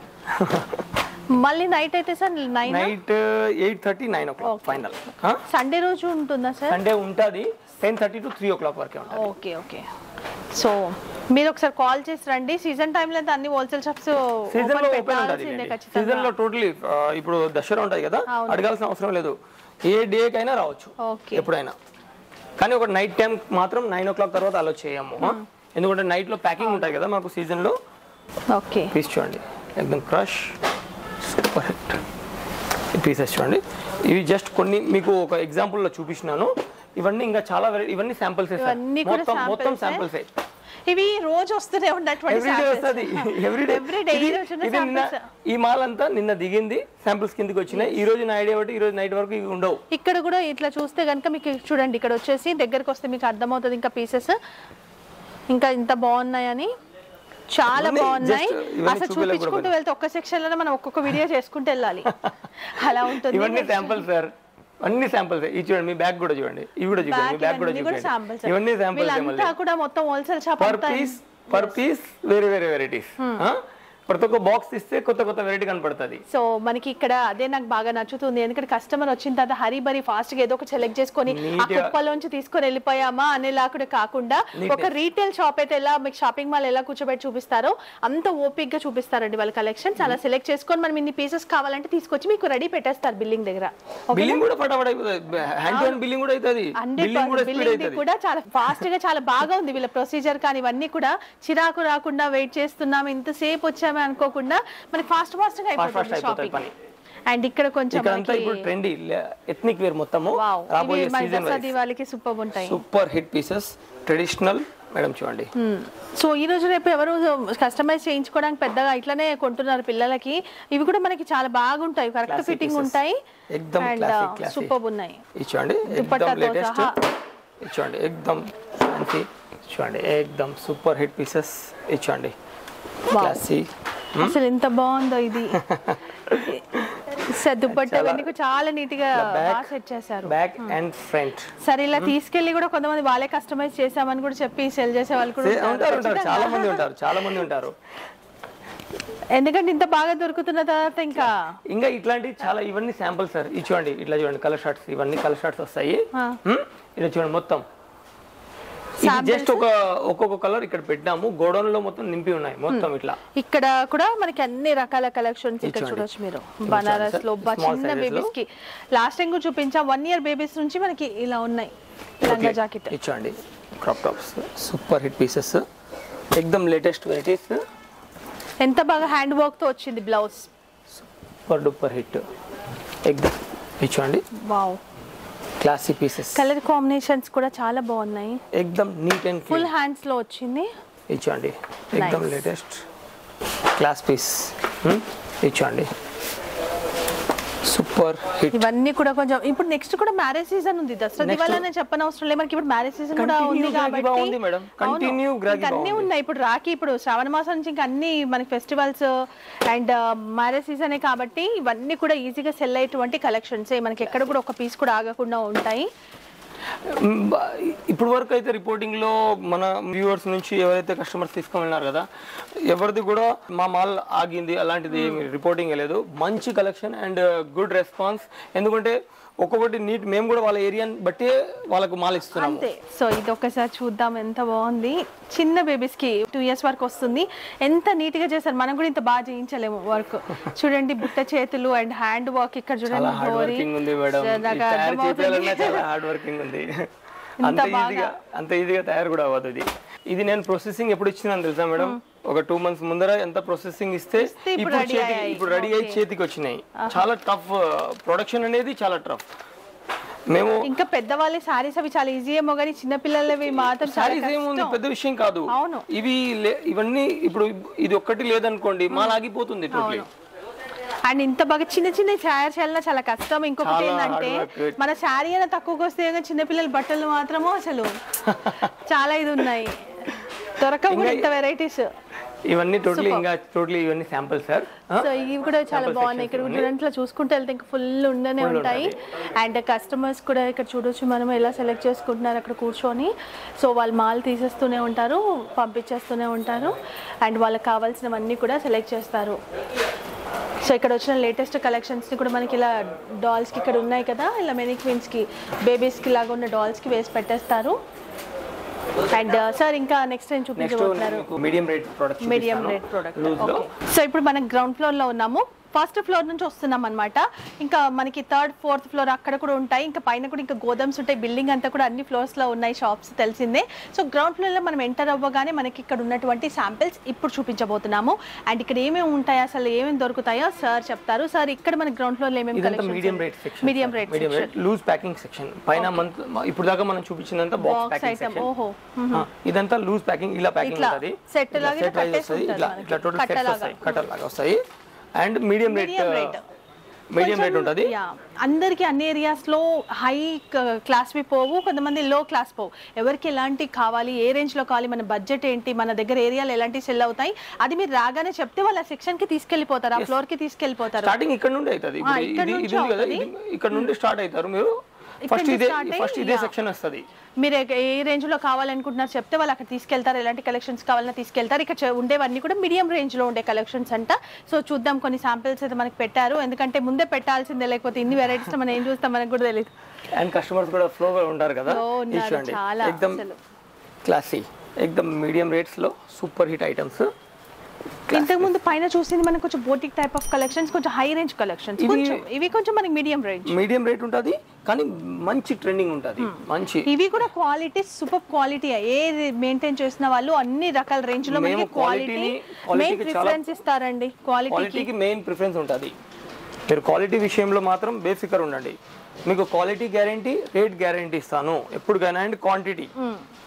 మళ్ళీ నైట్ అయితే sir nine night eight thirty nine o'clock final Sunday రోజు ఉంటుందా సార్ సండే ఉంటుంది ten thirty to three o'clock వరకే ఉంటుంది ఓకే ఓకే సో మీరు ఒకసారి కాల్ చేసి రండి సీజన్ టైంలో అయితే అన్ని హోల్సేల్ షాప్స్ సీజన్ లో ఓపెన్ ఉంటుంది సీజన్ లో టోటలీ ఇప్పుడు దసరా ఉంటుంది కదా అవును. అడగాల్సిన అవసరం లేదు ఏ డే కైనా రావచ్చు ఓకే ఎప్పుడైనా కానీ ఒక నైట్ టైం మాత్రం నైన్ ఓ క్లాక్ తర్వాత అలో చేయము ఎందుకంటే నైట్ లో ప్యాకింగ్ ఉంటుంది కదా మాకు సీజన్ లో ఓకే పీస్ చూడండి ఎక్దమ్ క్రష్ సూపర్ హిట్ ఈ పీసెస్ చూడండి ఇవి జస్ట్ కొన్ని మీకు ఒక example లో చూపించినాను ఇవన్నీ ఇంకా చాలా వెరై- ఇవన్నీ శాంపిల్స్ ఇవన్నీ కూడా మొత్తం మొత్తం samples ఏ? శాంపిల్స్ ఇవి రోజు వస్తూనే ఉన్నటువంటి ఎవ్రీడే వస్తుంది ఎవ్రీడే ఎవ్రీడే ఈ రోజున ఇది నిన్న samples. ఈ మాల్ అంతా నిన్న దిగింది శాంపిల్స్ కిందకి వచ్చినాయి ఈ రోజు నా ఐడియా బట్టి ఈ రోజు నైట్ వరకు ఇవి ఉండవు ఇక్కడ కూడా ఇట్లా చూస్తే కనుక మీకు చూడండి ఇక్కడ వచ్చేసి దగ్గరకు వస్తే మీకు అర్థమవుతుంది ఇంకా పీసెస్ ఇంకా ఇంత బాగున్నాయని చాలా ఇవన్నీ బాగున్నాయి just ఇవన్నీ అసలు చూపించలేక కూడా చూపించుకుంటూ వెళ్తే ఒక్క సెక్షన్ లోనే మనం ఒక్కొక్క వీడియో చేసుకుంటూ వెళ్ళాలి అలా ఉంటుంది ఇవన్నీ శాంపిల్స్ సార్ అన్ని శాంపిల్స్ ఇది చూడండి మీ బ్యాగ్ కూడా చూడండి ఇవి కూడా చూడండి మీ Back బ్యాగ్ కూడా ఇవన్నీ కూడా samples. చూడండి ఇవన్నీ శాంపిల్స్ వీళ్ళంతా కూడా మొత్తం హోల్సేల్ షాప్ పర్ అంతా పీస్ పర్ పీస్ వేరే వేరే వెరైటీస్ ప్రతి ఒక్క బాక్స్ ఇస్తే కొత్త కొత్త వెరైటీ కనపడుతుంది సో మనకి ఇక్కడ అదే నాకు బాగా నచ్చుతుంది ఎందుకంటే కస్టమర్ వచ్చిన తర్వాత హరీ బరీ ఫాస్ట్ గా ఏదో ఒక సెలెక్ట్ చేసుకొని ఆ Neat గా- కుప్పలోంచి తీసుకొని వెళ్ళిపోయామా అనేలా కూడా కాకుండా ఒక రీటైల్ షాప్ అయితే ఎలా మీకు షాపింగ్ మాల్ ఎలా కూర్చోబెట్టి చూపిస్తారో అంత ఓపిక్ గా చూపిస్తారండి వాళ్ళ కలెక్షన్స్ అలా సెలెక్ట్ చేసుకొని మనం ఇన్ని పీసెస్ కావాలంటే తీసుకొచ్చి మీకు రెడీ పెట్టేస్తారు బిల్లింగ్ దగ్గర బిల్లింగ్ కూడా ఫటాఫట్ అయిపోతుంది హ్యాండ్ టు హ్యాండ్ బిల్లింగ్ కూడా అవుతుంది బిల్లింగ్ కూడా స్పీడ్ బిల్లింగ్ అవుతుంది కూడా చాలా ఫాస్ట్ గా చాలా బాగా ఉంది వీళ్ళ ప్రొసీజర్ కానీ ఇవన్నీ కూడా చిరాకు రాకుండా వెయిట్ చేస్తున్నాం ఇంతసేపు వచ్చామే అనుకోకుండా మనకి ఫాస్ట్ ఫాస్ట్ గా fast అయిపోతుంది అయిపోతుంది షాపింగ్ పని. అండ్ ఇక్కడ కొంచెం ఇక్కడ అంతా ఇప్పుడు ట్రెండీ ఎథ్నిక్ వేర్ మొత్తము వావ్ రాబోయే ఇవి మన సీజన్ దసరా దివాళీకి సూపర్ ఉంటాయి super hit pieces traditional madam చూడండి సో ఈ రోజు రేపు ఎవరు కస్టమైజ్ చేయించుకోవడానికి పెద్దగా ఇట్లానే కొంటున్నారు పిల్లలకి ఇవి కూడా మనకి చాలా బాగుంటాయి కరెక్ట్ Classy ఫిట్టింగ్ pieces. ఉంటాయి ఎక్దమ్ అండ్ classy, classy. సూపర్ ఉన్నాయి ఇది చూడండి దుపట్టాతో ఎక్దమ్ లేటెస్ట్ సహా. ఇది చూడండి ఎక్దమ్ ఫ్యాన్సీ చూడండి ఎక్దమ్ సూపర్ హిట్ పీసెస్ ఇది చూడండి క్లాసీ అసలు ఎంత బాగుందో ఇది సార్ దుపట్టా చాలా- ఇవన్నీ కూడా చాలా నీట్ గా back- బాగా సెట్ చేశారు బ్యాక్ అండ్ ఫ్రంట్ సరే ఇలా తీసుకెళ్లి కూడా కొంతమంది వాళ్ళే కస్టమైజ్ చేసామని కూడా చెప్పి సెల్ చేసే వాళ్ళు కూడా ఉంటారు ఉంటారు ఉంటారు చాలా మంది ఉంటారు చాలా మంది ఉంటారు ఎందుకంటే ఇంత బాగా దొరుకుతున్న తర్వాత ఇంకా ఇంకా ఇట్లాంటి చాలా ఇవన్నీ శాంపుల్ సార్ ఇది చూడండి ఇట్లా చూడండి కలర్ షార్ట్స్ ఇవన్నీ కలర్ షార్ట్స్ వస్తాయి ఆ. హ్మ్? ఇలా చూడండి మొత్తం ఇది Samples? జస్ట్ ఒక ఒక్కొక్క కలర్ ఇక్కడ పెట్టినాము గోడౌన్ లో మొత్తం నింపి ఉన్నాయి మొత్తం ఇట్లా ఇక్కడ కూడా మనకి అన్ని రకాల కలెక్షన్స్ ఇక్కడ చూడండి. చూడొచ్చు మీరు బనారస్ లో బా- Small చిన్న sizes లో. బేబీస్ కి లాస్ట్ టైం కూడా చూపించా వన్ ఇయర్ బేబీస్ నుంచి మనకి ఇలా ఉన్నాయి లంగా జాకెట్ ఇది చూడండి crop tops super hit pieces ఎక్దమ్ లేటెస్ట్ వెరైటీస్ ఎంత బాగా హ్యాండ్ వర్క్ తో వచ్చింది బ్లౌజ్ సూపర్ డూపర్ హిట్ ఎక్దమ్ ఇది చూడండి wow classy pieces colour combinations కూడా చాలా బాగున్నాయి ఎక్దమ్ neat and full clean hands లో వచ్చింది ఇది చూడండి ఎక్దమ్ Nice. లేటెస్ట్ క్లాస్ పీస్ ఇది చూడండి సూపర్ హిట్ ఇవన్నీ కూడా కొంచెం ఇప్పుడు నెక్స్ట్ కూడా మ్యారేజ్ సీజన్ ఉంది దసరా Next- దివాళీ అని చెప్పనవసరం లేదు మనకి ఇప్పుడు మ్యారేజ్ సీజన్ కూడా Continue ఉంది gragi కాబట్టి బాగుంది మేడం. Continue అవును. gragi ఇంకా అన్ని బాగుంది. ఉన్నాయి ఇప్పుడు రాఖీ ఇప్పుడు శ్రావణ మాసం నుంచి ఇంకా అన్ని మనకి ఫెస్టివల్స్ అండ్ మ్యారేజ్ సీజనే కాబట్టి ఇవన్నీ కూడా ఈజీగా సెల్ అయ్యేటువంటి కలెక్షన్స్ మనకి ఎక్కడ కూడా ఒక పీస్ కూడా ఆగకుండా ఉంటాయి ఇప్పుడు వరకు అయితే రిపోర్టింగ్ లో మన వ్యూవర్స్ నుంచి ఎవరైతే కస్టమర్స్ తీసుకువెళ్ళినారు కదా ఎవరిది కూడా మా మాల్ ఆగింది అలాంటిది ఏమి రిపోర్టింగ్ లేదు మంచి కలెక్షన్ అండ్ గుడ్ రెస్పాన్స్ ఎందుకంటే ఒక్కొక్కటి నీట్ మేము కూడా వాళ్ళ ఏరియాని బట్టే వాళ్ళకు మాల్ ఇస్తున్నాము అంతే సో ఇది ఒకసారి చూద్దాం ఎంత బాగుంది చిన్న బేబీస్ కి టూ ఇయర్స్ వరకు వస్తుంది ఎంత నీట్ గా చేశారు మనం కూడా ఇంత బాగా చేయించలేము వర్క్ చూడండి బుట్ట చేతులు అండ్ హ్యాండ్ వర్క్ ఇక్కడ చాలా చూడండి హార్డ్ గోరి వర్కింగ్ ఉంది మేడం నాకు తయారు అర్థమవుతుంది. చేయాలన్నా చాలా హార్డ్ వర్కింగ్ ఉంది అంత ఈజీగా అంత ఈజీగా తయారు కూడా అవ్వదు ఇది ఇది నేను ప్రాసెసింగ్ ఎప్పుడు ఇచ్చినాను తెలుసా మేడం ఒక టూ మంత్స్ ముందర ఎంత ప్రాసెసింగ్ ఇస్తే ఇప్పుడు ఇప్పుడు ready చేతికి అయ్యాయి. ఇప్పుడు రెడీ అయ్యి చేతికి వచ్చినాయి చాలా టఫ్ ప్రొడక్షన్ అనేది చాలా టఫ్ మేము ఇంకా పెద్దవాళ్ళ సారీస్ అవి చాలా ఈజీ ఏమో కానీ చిన్న పిల్లలవి మాత్రం చాలా సారీస్ ఏముంది కష్టం. పెద్ద విషయం కాదు అవును. ఇవి లే- ఇవన్నీ ఇప్పుడు ఇది ఒక్కటి లేదనుకోండి మాల్ ఆగిపోతుంది టోటలీ అండ్ ఇంత బాగా చిన్న చిన్న తయారు చేయాలన్నా చాలా కష్టం ఇంకొకటి చాలా ఏంటంటే hard work. మన శారీ అయినా తక్కువకి వస్తే కానీ చిన్న పిల్లల బట్టలు మాత్రము అసలు చాలా ఇది ఉన్నాయి దొరకవు కూడా ఇంత వెరైటీస్ ఇవన్నీ టోటలీ ఇంకా టోటలీ ఇవన్నీ శాంపుల్ సార్ సో ఇవి కూడా చాలా బాగున్నాయి ఇక్కడ చూడండి చూసుకుంటే వెళ్తే ఇంకా ఫుల్ ఉండనే ఉంటాయి అండ్ కస్టమర్స్ కూడా ఇక్కడ చూడొచ్చు మనం ఎలా సెలెక్ట్ చేసుకుంటున్నారు అక్కడ కూర్చొని సో వాళ్ళు మాల్ తీసేస్తూనే ఉంటారు పంపించేస్తూనే ఉంటారు అండ్ వాళ్ళకి కావాల్సినవన్నీ కూడా సెలెక్ట్ చేస్తారు సో ఇక్కడ వచ్చిన లేటెస్ట్ కలెక్షన్స్ని కూడా మనకి ఇలా డాల్స్కి ఇక్కడ ఉన్నాయి కదా ఇలా మెనీ క్వీన్స్కి బేబీస్కి లాగా ఉన్న డాల్స్కి వేసి పెట్టేస్తారు అండ్ సార్ ఇంకా నెక్స్ట్ టైం నెక్స్ట్ చూపించబోతున్నారు medium rate product medium rate product loose లో సో ఇప్పుడు మనం గ్రౌండ్ ఫ్లోర్ లో ఉన్నాము ఫస్ట్ ఫ్లోర్ నుంచి వస్తున్నాం అనమాట ఇంకా మనకి థర్డ్ ఫోర్త్ ఫ్లోర్ అక్కడ కూడా ఉంటాయి ఇంకా పైన కూడా ఇంకా గోదామ్స్ ఉంటాయి బిల్డింగ్ అంతా కూడా అన్ని ఫ్లోర్స్ లో ఉన్నాయి షాప్స్ తెలిసిందే సో గ్రౌండ్ ఫ్లోర్ లో మనం ఎంటర్ అవ్వగానే మనకి ఇక్కడ ఉన్నటువంటి శాంపిల్స్ ఇప్పుడు చూపించబోతున్నాము అండ్ ఇక్కడ ఏమేమి ఉంటాయి అసలు ఏమేమి దొరుకుతాయో సార్ చెప్తారు సార్ ఇక్కడ మన గ్రౌండ్ ఫ్లోర్ లో ఏమేమి ఇదంతా medium rate section medium rate medium rate loose packing section పైన మంత్ ఇప్పుడు దాకా మనం చూపించినంత box box packing item section ఓహో ఇదంతా లూజ్ ప్యాకింగ్ ఇలా ప్యాకింగ్ ఇట్లా ఉంటుంది set ఇట్లా లాగా set wise కట్టేసి వస్తుంది ఉంటుంది ఇట్లా మనకి. ఇట్లా టోటల్ సెట్స్ కట్టలాగా. వస్తాయి కట్టర్ లాగా వస్తాయి and medium rate Medium rate. Medium rate ఉంటుంది యా అందరికి అన్ని ఏరియాస్ లో హై క్లాస్ వి పోవు కొంతమంది లో క్లాస్ పోవు ఎవరికి ఎలాంటి కావాలి ఏ రేంజ్ లో కావాలి మన బడ్జెట్ ఏంటి మన దగ్గర ఏరియాలో ఎలాంటి సెల్ అవుతాయి అది మీరు రాగానే చెప్తే వాళ్ళ సెక్షన్ కి తీసుకెళ్లిపోతారు ఆ ఫ్లోర్ కి తీసుకెళ్లిపోతారు స్టార్టింగ్ ఇక్కడ నుండి అవుతుంది ఆ, ఇప్పుడు ఇక్కడ ఇది నుంచి ఇది ఉంది కదా అవుతుంది. ఇది ఇక్కడ నుండి స్టార్ట్ అవుతారు మీరు ఇక్కడ ఫస్ట్ నుంచి ఇదే start అయ్యి, ఫస్ట్ ఇదే yeah. సెక్షన్ వస్తుంది మీరు ఏ- ఏ రేంజ్ లో కావాలనుకుంటున్నారు చెప్తే వాళ్ళు అక్కడ తీసుకెళ్తారు ఎలాంటి కలెక్షన్స్ కావాలన్నా తీసుకెళ్తారు ఇక్కడ చే- ఉండేవన్నీ కూడా మీడియం రేంజ్ లో ఉండే కలెక్షన్స్ అంట సో చూద్దాం కొన్ని శాంపిల్స్ అయితే మనకి పెట్టారు ఎందుకంటే ముందే పెట్టాల్సిందే లేకపోతే ఇన్ని వెరైటీస్ మనం ఏం చూస్తాం మనకు కూడా తెలియదు అండ్ కస్టమర్స్ కూడా ఫ్లో ఉంటారు కదా Flow ఉన్నారు, ఇచ్చండి చాలా ఎక్దమ్ అసలు. క్లాసీ ఎక్దమ్ మీడియం రేట్స్ లో సూపర్ హిట్ ఐటమ్స్ ఇంతకు ముందు పైన చూసింది మనకు కొంచెం బోటిక్ టైప్ ఆఫ్ కలెక్షన్స్ కొంచెం హై రేంజ్ కలెక్షన్స్ ఇవి- కొంచెం ఇవి కొంచెం మనకి మీడియం రేంజ్ మీడియం రేట్ ఉంటుంది కానీ మంచి ట్రెండింగ్ ఉంటుంది మంచి ఇవి కూడా క్వాలిటీ సూపర్ క్వాలిటీ ఏ మెయింటైన్ చేసిన వాళ్ళు అన్ని రకాల రేంజ్ లో మనకి మేము క్వాలిటీ quality-ని- మెయిన్ quality కి చాలా- ప్రిఫరెన్స్ ఇస్తారండి క్వాలిటీకి క్వాలిటీకి మెయిన్ ప్రిఫరెన్స్ ఉంటుంది మీరు క్వాలిటీ విషయంలో మాత్రం బేఫికర్ ఉండండి మీకు క్వాలిటీ గ్యారంటీ రేట్ గ్యారంటీ ఇస్తాను ఎప్పటికైనా అండ్ క్వాంటిటీ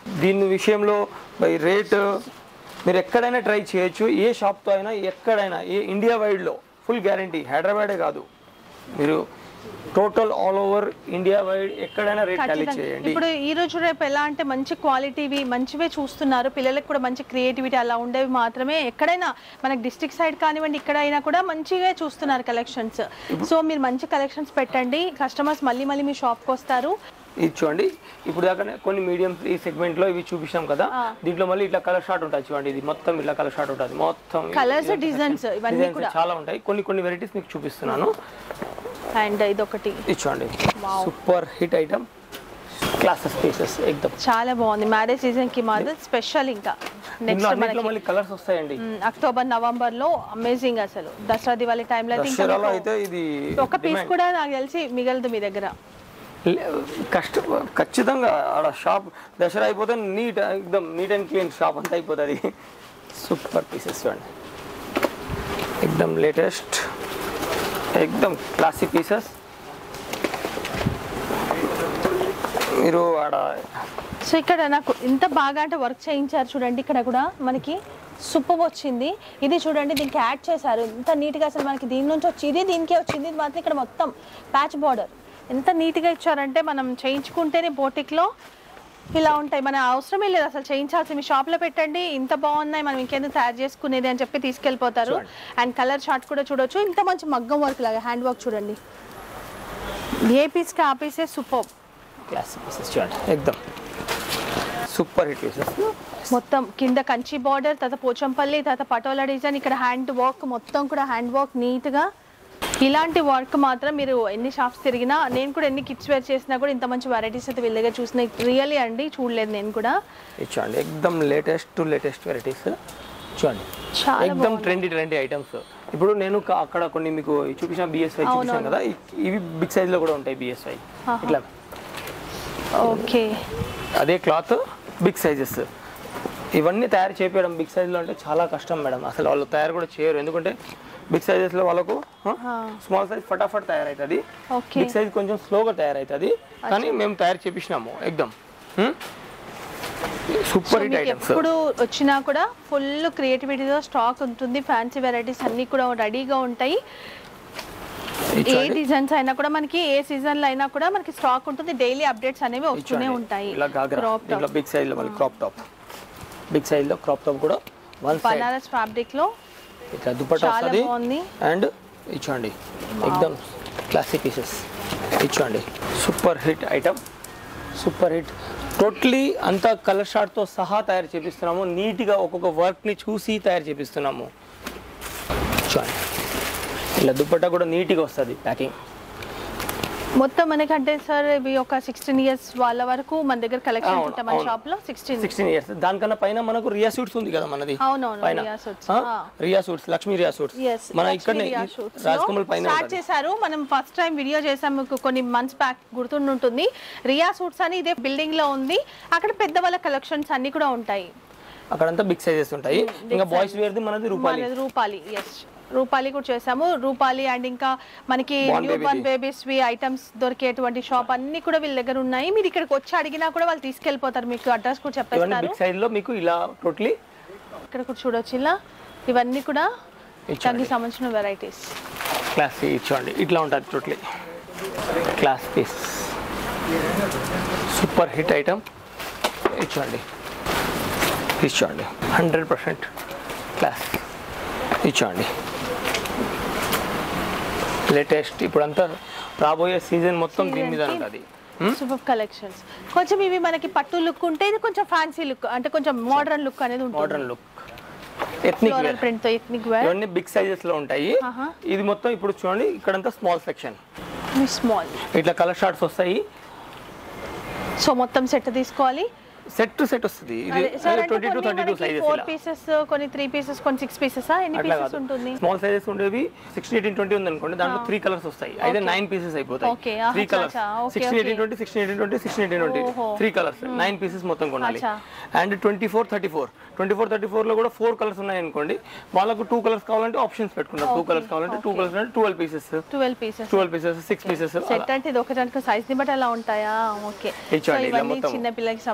దీని విషయంలో బై రేట్ మీరు ఎక్కడైనా ట్రై చేయొచ్చు ఏ షాప్తో అయినా ఎక్కడైనా ఏ ఇండియా వైడ్లో ఫుల్ గ్యారంటీ హైదరాబాదే కాదు మీరు total all over India wide ఎక్కడైనా రేట్ టాలీ ఖచ్చితంగా. చేయండి ఇప్పుడు ఈ రోజు రేపు ఎలా అంటే మంచి క్వాలిటీవి మంచివే చూస్తున్నారు పిల్లలకు కూడా మంచి క్రియేటివిటీ అలా ఉండేవి మాత్రమే ఎక్కడైనా మనకి డిస్ట్రిక్ట్ సైడ్ కానివ్వండి ఇక్కడ అయినా కూడా మంచిగా చూస్తున్నారు కలెక్షన్స్ సో మీరు మంచి కలెక్షన్స్ పెట్టండి కస్టమర్స్ మళ్ళీ మళ్ళీ మీ షాప్కి వస్తారు ఇది చూడండి ఇప్పుడు దాకా కొన్ని మీడియం ఈ సెగ్మెంట్ లో ఇవి చూపించాం కదా దీంట్లో మళ్ళీ ఇట్లా కలర్ షార్ట్ ఉంటుంది చూడండి ఇది మొత్తం ఇట్లా కలర్ షార్ట్ ఉంటుంది మొత్తం కలర్స్ డిజైన్స్ ఇవన్నీ డిజైన్స్ కూడా చాలా ఉంటాయి కొన్ని కొన్ని వెరైటీస్ మీకు చూపిస్తున్నాను అండ్ ఇదొకటి ఇది చూడండి super hit item classes pieces ఎక్దమ్ చాలా బాగుంది మ్యారేజ్ సీజన్ కి మాత్రం స్పెషల్ ఇంకా దీంట్లో నెక్స్ట్ అన్నిట్లో మనకి మళ్ళీ కలర్స్ వస్తాయండి మ్, అక్టోబర్ నవంబర్ లో అమేజింగ్ అసలు దసరా దివాళీ టైంలో అయితే ఇంకా దసరాలో మీకు అయితే ఇది ఒక పీస్ కూడా నాకు తెలిసి మిగలదు మీ దగ్గర లే- కష్ట ఖచ్చితంగా ఆడ షాప్ దసరా అయిపోతే నీట్ ఎక్దమ్ నీట్ అండ్ క్లీన్ షాప్ అంతా అయిపోతుంది సూపర్ పీసెస్ చూడండి ఎక్దమ్ లేటెస్ట్ ఎక్దమ్ క్లాసిక్ పీసెస్ మీరు ఆడ సో ఇక్కడ నాకు ఇంత బాగా అంటే వర్క్ చేయించారు చూడండి ఇక్కడ కూడా మనకి సూపర్ వచ్చింది ఇది చూడండి దీనికి యాడ్ చేశారు ఎంత నీట్గా అసలు మనకి దీని నుంచి వచ్చి ఇది దీనికే వచ్చింది ఇది మాత్రం ఇక్కడ మొత్తం ప్యాచ్ బార్డర్ ఎంత నీట్గా ఇచ్చారంటే మనం చేయించుకుంటేనే బోటిక్లో ఇలా ఉంటాయి మన అవసరమే లేదు అసలు చేయించాల్సి మీ షాప్లో పెట్టండి ఇంత బాగున్నాయి మనం ఇంకెందుకు తయారు చేసుకునేది అని చెప్పి తీసుకెళ్ళిపోతారు అండ్ కలర్ చార్ట్ కూడా చూడొచ్చు ఇంత మంచి మగ్గం వర్క్ లాగా హ్యాండ్ వర్క్ చూడండి ఏ పీస్కి ఆ పీసే సూపర్ క్లాసిక్ పీసెస్ చూడండి ఎక్దమ్ సూపర్ హిట్ పీసెస్ మొత్తం కింద కంచి బార్డర్ తర్వాత పోచంపల్లి తర్వాత పటోలా డిజైన్ ఇక్కడ హ్యాండ్ వర్క్ మొత్తం కూడా హ్యాండ్ వర్క్ నీట్గా ఇలాంటి వర్క్ మాత్రం మీరు ఎన్ని షాప్స్ తిరిగినా నేను కూడా ఎన్ని కిడ్స్ వేర్ చేసినా కూడా ఇంత మంచి వెరైటీస్ అయితే వీళ్ళ దగ్గర చూసిన రియల్లీ అండి చూడలేదు నేను కూడా ఇది చూడండి ఎక్దమ్ లేటెస్ట్ టు లేటెస్ట్ వెరైటీస్ చూడండి చాలా ఎక్దమ్ ట్రెండీ ట్రెండీ ఐటమ్స్ ఇప్పుడు నేను క- అక్కడ కొన్ని మీకు చూపించిన బిఎస్వై చూపించాను కదా ఇ- ఇవి బిగ్ సైజ్ లో కూడా ఉంటాయి బిఎస్వై ఇట్లా ఓకే అదే క్లాత్ బిగ్ సైజెస్ ఇవన్నీ తయారు చేపించడం బిగ్ సైజ్లో అంటే చాలా కష్టం మేడం అసలు వాళ్ళు తయారు కూడా చేయరు ఎందుకంటే బిగ్ సైజెస్లో వాళ్ళకు స్మాల్ సైజ్ ఫటాఫట్ తయారవుతుంది ఓకే బిగ్ సైజ్ కొంచెం స్లోగా తయారవుతుంది కానీ మేము తయారు చేపించినాము ఎక్దమ్ సూపర్ హిట్ మీకు ఐటమ్స్ ఎప్పుడు వచ్చినా కూడా ఫుల్ క్రియేటివిటీతో స్టాక్ ఉంటుంది ఫ్యాన్సీ వెరైటీస్ అన్నీ కూడా రెడీగా ఉంటాయి ఏ డిజైన్స్ అయినా కూడా మనకి ఏ సీజన్ లో అయినా కూడా మనకి స్టాక్ ఉంటుంది డైలీ అప్డేట్స్ అనేవి వస్తూనే ఉంటాయి ఇలా గాగ్రా Crop top. దీంట్లో బిగ్ సైజ్ లో మళ్ళీ క్రాప్ టాప్ బిగ్ సైజ్ లో క్రాప్ టాప్ కూడా వన్ సైడ్ బనారస్ ఫ్యాబ్రిక్ లో ఇట్లా దుపట్టా చాలా వస్తుంది బాగుంది అండ్ ఇచ్చోండి ఎక్దమ్ క్లాసిక్ పీసెస్ ఇచ్చోండి super hit item super hit totally అంతా కలర్ షార్ట్తో సహా తయారు చేపిస్తున్నాము నీట్గా ఒక్కొక్క వర్క్ని చూసి తయారు చేపిస్తున్నాము చూడండి ఇలా దుపట్టా కూడా నీట్గా వస్తుంది ప్యాకింగ్ మొత్తం మనకంటే సార్ ఇవి ఒక సిక్స్టీన్ ఇయర్స్ వాళ్ళ వరకు మన దగ్గర కలెక్షన్ అవును, ఉంటాయి మన అవును. షాప్ లో సిక్స్టీన్ సిక్స్టీన్ ఇయర్స్ దానికన్నా పైన మనకు రియా సూట్స్ ఉంది కదా మనది అవునవును, పైన రియా suits. ఆ? ఆ. Riya suits Lakshmi Riya suits Yes, మన లక్ష్మీ ఇక్కడనే రియా shoots లో రాజకమల్ పైన స్టార్ట్ ఉంటుంది. చేశారు మనం ఫస్ట్ టైం వీడియో చేసాం మీకు కొన్ని మంత్స్ బ్యాక్ గుర్తుంటుంది రియా సూట్స్ అని ఇదే బిల్డింగ్ లో ఉంది అక్కడ పెద్దవాళ్ళ కలెక్షన్స్ అన్ని కూడా ఉంటాయి అక్కడంతా బిగ్ సైజెస్ ఉంటాయి ఇంకా బాయ్స్ వేర్ది మనది రూపాయలు మనది రూపాలి ఎస్ రూపాలి కూడా చేసాము రూపాలి అండ్ ఇంకా మనకి Born new born baby babies వి ఐటమ్స్ దొరికేటువంటి షాప్ అన్ని కూడా వీళ్ళ దగ్గర ఉన్నాయి మీరు ఇక్కడికి వచ్చి అడిగినా కూడా వాళ్ళు తీసుకెళ్ళిపోతారు మీకు అడ్రస్ కూడా ఇవన్నీ చెప్పేస్తారు బిగ్ సైజ్ లో మీకు ఇలా టోటలీ ఇక్కడ కూడా చూడొచ్చు ఇలా ఇవన్నీ కూడా ఇచ్చండి దానికి సంబంధించిన వెరైటీస్ క్లాస్ ఇచ్చోండి ఇట్లా ఉంటుంది totally class piece super hit item ఇచ్చోండి ఇచ్చోండి హండ్రెడ్ పర్సెంట్ క్లాస్ ఇచ్చోండి లేటెస్ట్ ఇప్పుడంతా రాబోయే సీజన్ మొత్తం దీని మీద ఉంటుంది సూపర్ కలెక్షన్స్ కొంచెం ఇవి మనకి పట్టు లుక్ ఉంటే ఇది కొంచెం ఫ్యాన్సీ లుక్ అంటే కొంచెం మోడర్న్ లుక్ అనేది ఉంటుంది modern look ethnic floral wear print తో ఎథ్నిక్ వేర్ ఇవన్నీ బిగ్ సైజెస్ లో ఉంటాయి ఆహా. ఇది మొత్తం ఇప్పుడు చూడండి ఇక్కడంతా స్మాల్ సెక్షన్ స్మాల్ ఇట్లా కలర్ షార్ట్స్ వస్తాయి సో మొత్తం సెట్ తీసుకోవాలి సెట్ టు సెట్ వస్తుంది ఇది అదే సార్ అంటే ట్వంటీ టు కొన్ని థర్టీ టూ మనకి సైజెస్ ఫోర్ ఇలా పీసెస్ కొన్ని త్రీ పీసెస్ కొన్ని సిక్స్ పీసెస్ ఎన్ని అట్లా పీసెస్ కాదు ఉంటుంది స్మాల్ సైజెస్ ఉండేవి సిక్స్టీ ఎయిటీన్ ట్వంటీ ఉంది అనుకోండి దాంట్లో త్రీ కలర్స్ వస్తాయి అయితే నైన్ పీసెస్ అయిపోతాయి Okay, ఆహా, త్రీ కలర్స్ అచ్చా, okay, sixty okay. Eighteen twenty sixty eighteen twenty sixty eighteen twenty ఓహో. త్రీ కలర్స్ నైన్ పీసెస్ మొత్తం కొనాలి అచ్చా. And twenty four thirty four twenty four thirty four లో కూడా ఫోర్ కలర్స్ ఉన్నాయి అనుకోండి వాళ్ళకు టూ కలర్స్ కావాలంటే ఆప్షన్స్ పెట్టుకున్నారు టూ కలర్స్ కావాలంటే టూ కలర్స్ అంటే twelve pieces twelve pieces twelve pieces six pieces set అంటే ఇది ఒకదానికి సైజ్ ని బట్టి అలా ఉంటాయా ఓకే ఇది చూడండి, ఇలా ఇవన్నీ మొత్తం. చిన్న పిల్లలకి సంబంధించిన కలెక్షన్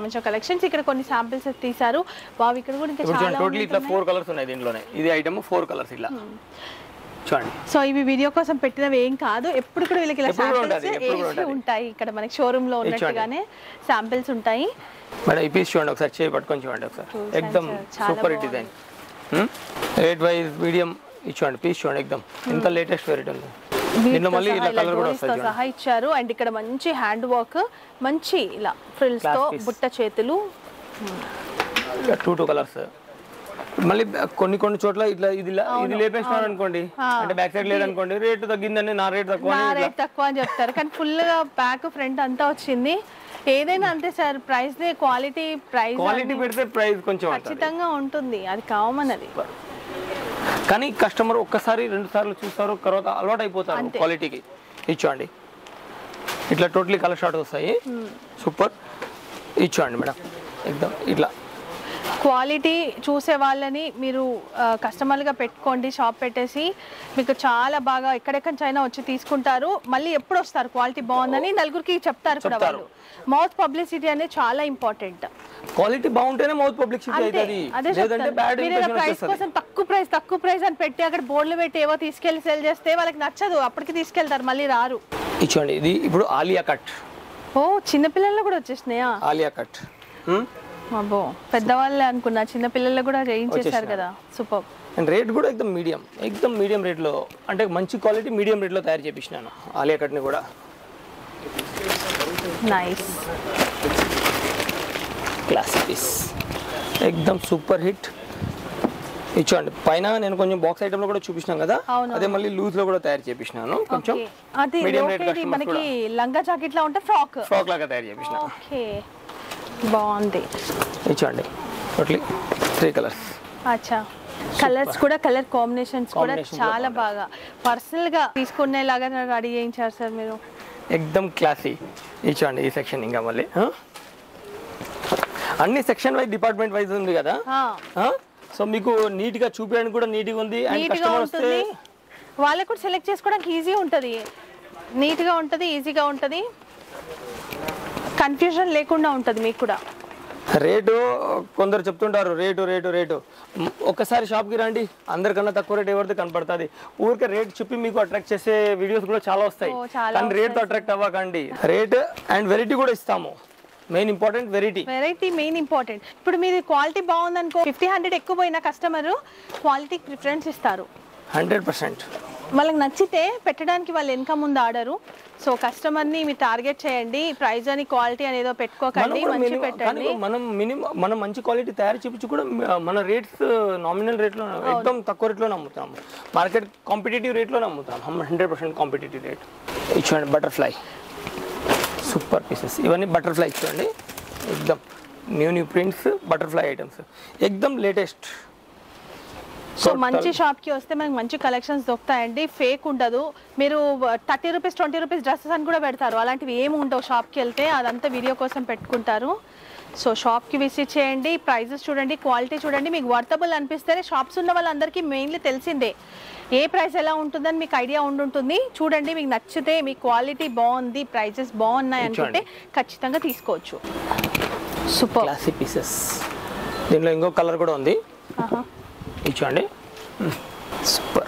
కలెక్షన్స్ ఇక్కడ కొన్ని శాంపిల్స్ తీసారు వావ్ ఇక్కడ కూడా ఇంకా ఇప్పుడు చూడండి చాలా టోటల్ ఇట్లా ఫోర్ కలర్స్ ఉన్నాయి దీంట్లోనే ఇది ఐటమ్ ఫోర్ కలర్స్ ఇట్లా చూడండి సో ఇవి వీడియో కోసం పెట్టినవి ఏం కాదు ఎప్పుడు కూడా వీళ్ళకి ఇలా ఎప్పుడు కూడా శాంపిల్స్ ఉంటది, ఎప్పుడు కూడా ఉంటది. ఉంటాయి ఇక్కడ మనకి షోరూమ్ లో ఉన్నట్టుగానే శాంపిల్స్ ఉంటాయి మేడం ఈ పీస్ చూడండి ఒకసారి చేయి పట్టుకొని చూడండి ఒకసారి చూసాను ఎక్దమ్ సార్, చాలా super design rate wise medium ఇచ్చుకోండి పీస్ చూడండి ఎక్దమ్ ఎంత లేటెస్ట్ వెరైటీ ఉంది దీంట్లో మళ్ళీ ఇలా కలర్ కూడా డోరీస్తో వస్తుంది సహా ఇచ్చారు అండ్ ఇక్కడ మంచి హ్యాండ్ వర్క్ మంచి ఇలా ఫ్రిల్స్ తో Class piece. బుట్ట చేతులు టూ టూ కలర్స్ మళ్ళీ కొన్ని కొన్ని చోట్ల ఇట్లా ఇది ఇలా- ఇది లేపేస్తున్నారు అనుకోండి అంటే బ్యాక్ సైడ్ లేదనుకోండి రేటు తగ్గిందండి నా రేట్ తక్కువ నా అని ఇట్లా. రేట్ తక్కువ అని చెప్తారు కానీ ఫుల్ గా బ్యాక్ ఫ్రంట్ అంతా వచ్చింది ఏదైనా అంతే sir price quality price quality పెడితే ప్రైస్ కొంచెం ఉంటుంది ఖచ్చితంగా ఉంటుంది అది కామన్ అది కానీ కస్టమర్ ఒక్కసారి రెండు సార్లు చూస్తారు తర్వాత అలవాటు అయిపోతారు క్వాలిటీకి ఇచ్చోండి ఇట్లా టోటలీ కలర్ షార్ట్ వస్తాయి సూపర్ ఇచ్చోండి మేడం ఎక్దమ్ ఇట్లా క్వాలిటీ చూసే వాళ్ళని మీరు ఆ, కస్టమర్లుగా పెట్టుకోండి షాప్ పెట్టేసి మీకు చాలా బాగా ఎక్కడెక్కడి నుంచి అయినా వచ్చి తీసుకుంటారు మళ్ళీ ఎప్పుడు వస్తారు క్వాలిటీ బాగుందని నలుగురికి చెప్తారు కూడా చెప్తారు. వాళ్ళు మౌత్ పబ్లిసిటీ అనేది చాలా ఇంపార్టెంట్ క్వాలిటీ బాగుంటేనే మౌత్ పబ్లిసిటీ అంతే అవుతుంది అదే లేదంటే చెప్తాను బ్యాడ్ మీరు ఇలా ఇంప్రెషన్ ప్రైస్ వచ్చేస్తుంది కోసం తక్కువ ప్రైస్ తక్కువ ప్రైస్ అని పెట్టి అక్కడ బోర్డులు పెట్టి ఏవో తీసుకెళ్లి సెల్ చేస్తే వాళ్ళకి నచ్చదు అప్పటికి తీసుకెళ్తారు మళ్ళీ రారు ఇచ్చోండి ఇది ఇప్పుడు ఆలియా కట్ ఓ చిన్నపిల్లలు కూడా వచ్చేసినాయా ఆలియా కట్ అబ్బో పెద్దవాళ్ళే అనుకున్నా చిన్నపిల్లలు కూడా చేయించేశారు కదా సూపర్ అండ్ రేట్ కూడా ఎక్దమ్ మీడియం ఎక్దమ్ మీడియం రేట్లో అంటే మంచి క్వాలిటీ మీడియం రేట్లో తయారు చేపించినాను ఆలియా కట్ని కూడా నైస్ క్లాస్ పీస్ ఎక్దమ్ సూపర్ హిట్ ఇచ్చోండి పైన నేను కొంచెం బాక్స్ ఐటమ్ లో కూడా చూపించినాను కదా అవును. అదే మళ్ళీ లూజ్ లో కూడా తయారు చేపించినాను కొంచెం ఓకే. అది medium ఓకే, rate ఇది customers మనకి లంగా జాకెట్ లా ఉంటే ఫ్రాక్ ఫ్రాక్ లాగా తయారు చేపించిన ఓకే బాగుంది ఇచ్చోండి టోటలీ త్రీ కలర్స్ అచ్చా కలర్స్ కూడా కలర్ కాంబినేషన్స్ కూడా Combination చాలా బాగా పర్సనల్ గా తీసుకునేలాగా రెడీ చేయించారు సార్ మీరు ఎక్దమ్ క్లాసీ ఇచ్చోండి ఈ సెక్షన్ ఇంకా మళ్ళీ ఆ? అన్ని సెక్షన్ వైజ్ డిపార్ట్మెంట్ వైజ్ ఉంది కదా ఆ, సో మీకు నీట్ గా చూపించడానికి కూడా నీట్ గా ఉంది అండ్ నీట్ గా కస్టమర్ వస్తే ఉంటుంది వాళ్ళకు కూడా సెలెక్ట్ చేసుకోవడానికి ఈజీ ఉంటుంది నీట్ గా ఉంటుంది ఈజీగా ఉంటుంది కన్ఫ్యూజన్ లేకుండా ఉంటుంది మీకు కూడా రేటు కొందరు చెప్తుంటారు రేటు రేటు రేటు మ్, ఒక్కసారి షాప్కి రండి అందరికన్నా తక్కువ రేట్ ఎవరిది కనపడుతుంది ఊరికే రేట్ చెప్పి మీకు అట్రాక్ట్ చేసే వీడియోస్ కూడా చాలా వస్తాయి ఓ, చాలా కానీ రేట్తో అట్రాక్ట్ అవ్వకండి రేట్ అండ్ వెరైటీ కూడా ఇస్తాము main important variety variety main important ఇప్పుడు మీది క్వాలిటీ బాగుందనుకో ఫిఫ్టీ హండ్రెడ్ ఎక్కువ పోయిన కస్టమర్ క్వాలిటీకి ప్రిఫరెన్స్ ఇస్తారు హండ్రెడ్ పర్సెంట్ వాళ్ళకి నచ్చితే పెట్టడానికి వాళ్ళు వెనక ముందు ఆడరు సో కస్టమర్ని మీరు టార్గెట్ చేయండి ప్రైస్ అని క్వాలిటీ అనేదో పెట్టుకోకండి మంచి పెట్టండి మనం మినిమం మనం మంచి క్వాలిటీ తయారు చేపించి కూడా మ- మన రేట్స్ నామినల్ రేట్లో ఎక్దమ్ తక్కువ రేట్లో అమ్ముతాము మార్కెట్ కాంపిటేటివ్ రేట్లో అమ్ముతాం హండ్రెడ్ పర్సెంట్ కాంపిటేటివ్ రేట్ ఇచ్చుకోండి బటర్ఫ్లై సూపర్ పీసెస్ ఇవన్నీ బటర్ఫ్లై ఇచ్చుకోండి ఎక్దమ్ new new prints butterfly items ఎక్దమ్ లేటెస్ట్ సో మంచి షాప్ కి వస్తే మనకి మంచి కలెక్షన్స్ దొరుకుతాయండి ఫేక్ ఉండదు మీరు thirty rupees twenty rupees dresses అని కూడా పెడతారు అలాంటివి ఏమి ఉండవు షాప్కి వెళ్తే అదంతా వీడియో కోసం పెట్టుకుంటారు సో షాప్కి విజిట్ చేయండి ప్రైజెస్ చూడండి క్వాలిటీ చూడండి మీకు వర్తబుల్ అనిపిస్తేనే షాప్స్ ఉన్న వాళ్ళందరికీ మెయిన్లీ తెలిసిందే ఏ ప్రైస్ ఎలా ఉంటుందని మీకు ఐడియా ఉండుంటుంది చూడండి మీకు నచ్చితే మీ క్వాలిటీ బాగుంది ప్రైజెస్ బాగున్నాయి అనుకుంటే ఖచ్చితంగా తీసుకోవచ్చు సూపర్ క్లాసీ పీసెస్ దీంట్లో ఇంకో కలర్ కూడా ఉంది ఇచ్చోండి సూపర్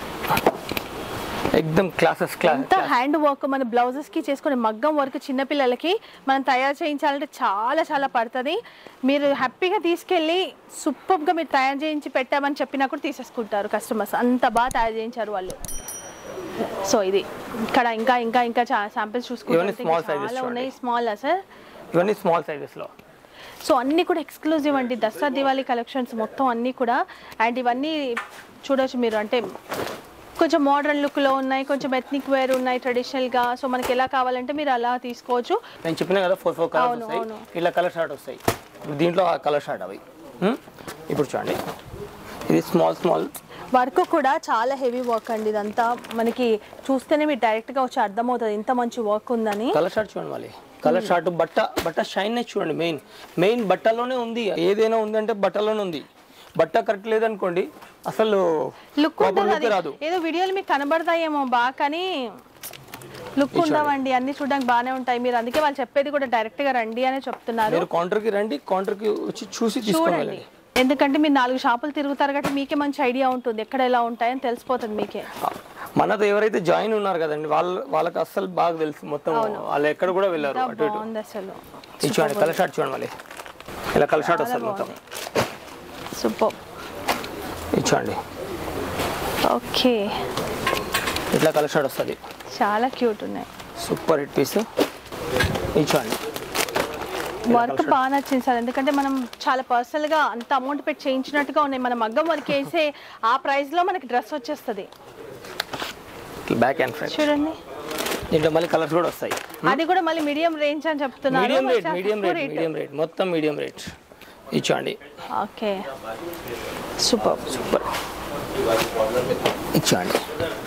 ఎక్దమ్ క్లాసెస్ క్లాస్ ఎంత హ్యాండ్ వర్క్ మన బ్లౌజెస్ కి చేసుకునే మగ్గం వర్క్ చిన్నపిల్లలకి మనం తయారు చేయించాలంటే చాలా చాలా పడుతుంది మీరు హ్యాపీగా తీసుకెళ్ళి సూపర్ గా మీరు తయారు చేయించి పెట్టామని చెప్పినా కూడా తీసేసుకుంటారు కస్టమర్స్ అంత బాగా తయారు చేయించారు వాళ్ళు సో ఇది ఇక్కడ ఇంకా ఇంకా ఇంకా శాంపిల్స్ ఇవన్నీ చూసుకుంటే small ఇంకా sizes చాలా చూడండి. ఉన్నాయి స్మాల్ సార్ ఇవన్నీ స్మాల్ సైజెస్లో సో అన్నీ కూడా ఎక్స్క్లూజివ్ అండి దసరా దివాళీ కలెక్షన్స్ మొత్తం అన్నీ కూడా అండ్ ఇవన్నీ చూడొచ్చు మీరు అంటే కొంచెం మోడర్న్ లుక్లో ఉన్నాయి కొంచెం ఎథ్నిక్ వేర్ ఉన్నాయి ట్రెడిషనల్గా సో మనకి ఎలా కావాలంటే మీరు అలా తీసుకోవచ్చు నేను చెప్పిన కదా ఫోర్ ఫోర్ కలర్స్ అవును, వస్తాయి అవును. ఇలా కలర్ షార్ట్ వస్తాయి ఇప్పుడు దీంట్లో ఆ కలర్ షార్ట్ అవి హ్మ్? ఇప్పుడు చూడండి ఇది స్మాల్ స్మాల్ వర్క్ కూడా చాలా హెవీ వర్క్ అండి ఇదంతా మనకి చూస్తేనే మీరు డైరెక్ట్గా వచ్చి అర్థమవుతుంది ఇంత మంచి వర్క్ ఉందని కలర్ షార్ట్ చూడండి మళ్ళీ కలర్ షార్ట్ బట్ట బట్ట షైన్నెస్ చూడండి మెయిన్ మెయిన్ బట్టలోనే ఉంది ఏదైనా ఉందంటే బట్టలోనే ఉంది బట్ట కరెక్ట్ లేదనుకోండి అసలు లుక్ proper ఉంటుంది look అది రాదు ఏదో వీడియోలు మీకు కనబడతాయేమో బాగా కానీ లుక్ ఉందామండి అన్ని చూడడానికి బాగానే ఉంటాయి మీరు అందుకే వాళ్ళు చెప్పేది కూడా డైరెక్ట్ గా రండి అనే చెప్తున్నారు మీరు counter కి రండి counter కి వచ్చి చూసి తీసుకొని చూడండి వెళ్ళండి ఎందుకంటే మీరు నాలుగు షాపులు తిరుగుతారు కాబట్టి మీకే మంచి ఐడియా ఉంటుంది ఎక్కడ ఎలా ఉంటాయని తెలిసిపోతుంది మీకే మనతో ఎవరైతే జాయిన్ ఉన్నారు కదండి వాళ్ళ వాళ్ళకి అస్సలు బాగా తెలుసు మొత్తం వాళ్ళు ఎక్కడ కూడా వెళ్ళారు అటు ఇటు బాగుంది అసలు ఇది చూడండి కలర్ షాట్ చూడండి మళ్ళీ ఇలా కలర్ షాట్ వస్తుంది మొత్తం సూపర్ ఇది చూడండి ఓకే ఇట్లా కలర్ షాట్ వస్తుంది చాలా క్యూట్ ఉన్నాయి సూపర్ హిట్ పీస్ ఇది చూడండి వర్క్ బాగా నచ్చింది సార్ ఎందుకంటే మనం చాలా పర్సనల్ గా అంత అమౌంట్ పెట్టి చేయించినట్టుగా ఉన్నాయి మనం మగ్గం వర్క్ వేసే ఆ ప్రైస్ లో మనకి డ్రెస్ వచ్చేస్తుంది బ్యాక్ అండ్ ఫ్రంట్ చూడండి దీంట్లో మళ్ళీ కలర్స్ కూడా వస్తాయి అది కూడా మళ్ళీ మీడియం రేంజ్ అని చెప్తున్నారు మీడియం రేట్ చాలా మీడియం తక్కువ రేట్ rate. మీడియం రేట్ మొత్తం మీడియం రేట్ ఇచ్చండి ఓకే సూపర్ సూపర్ ఇచ్చండి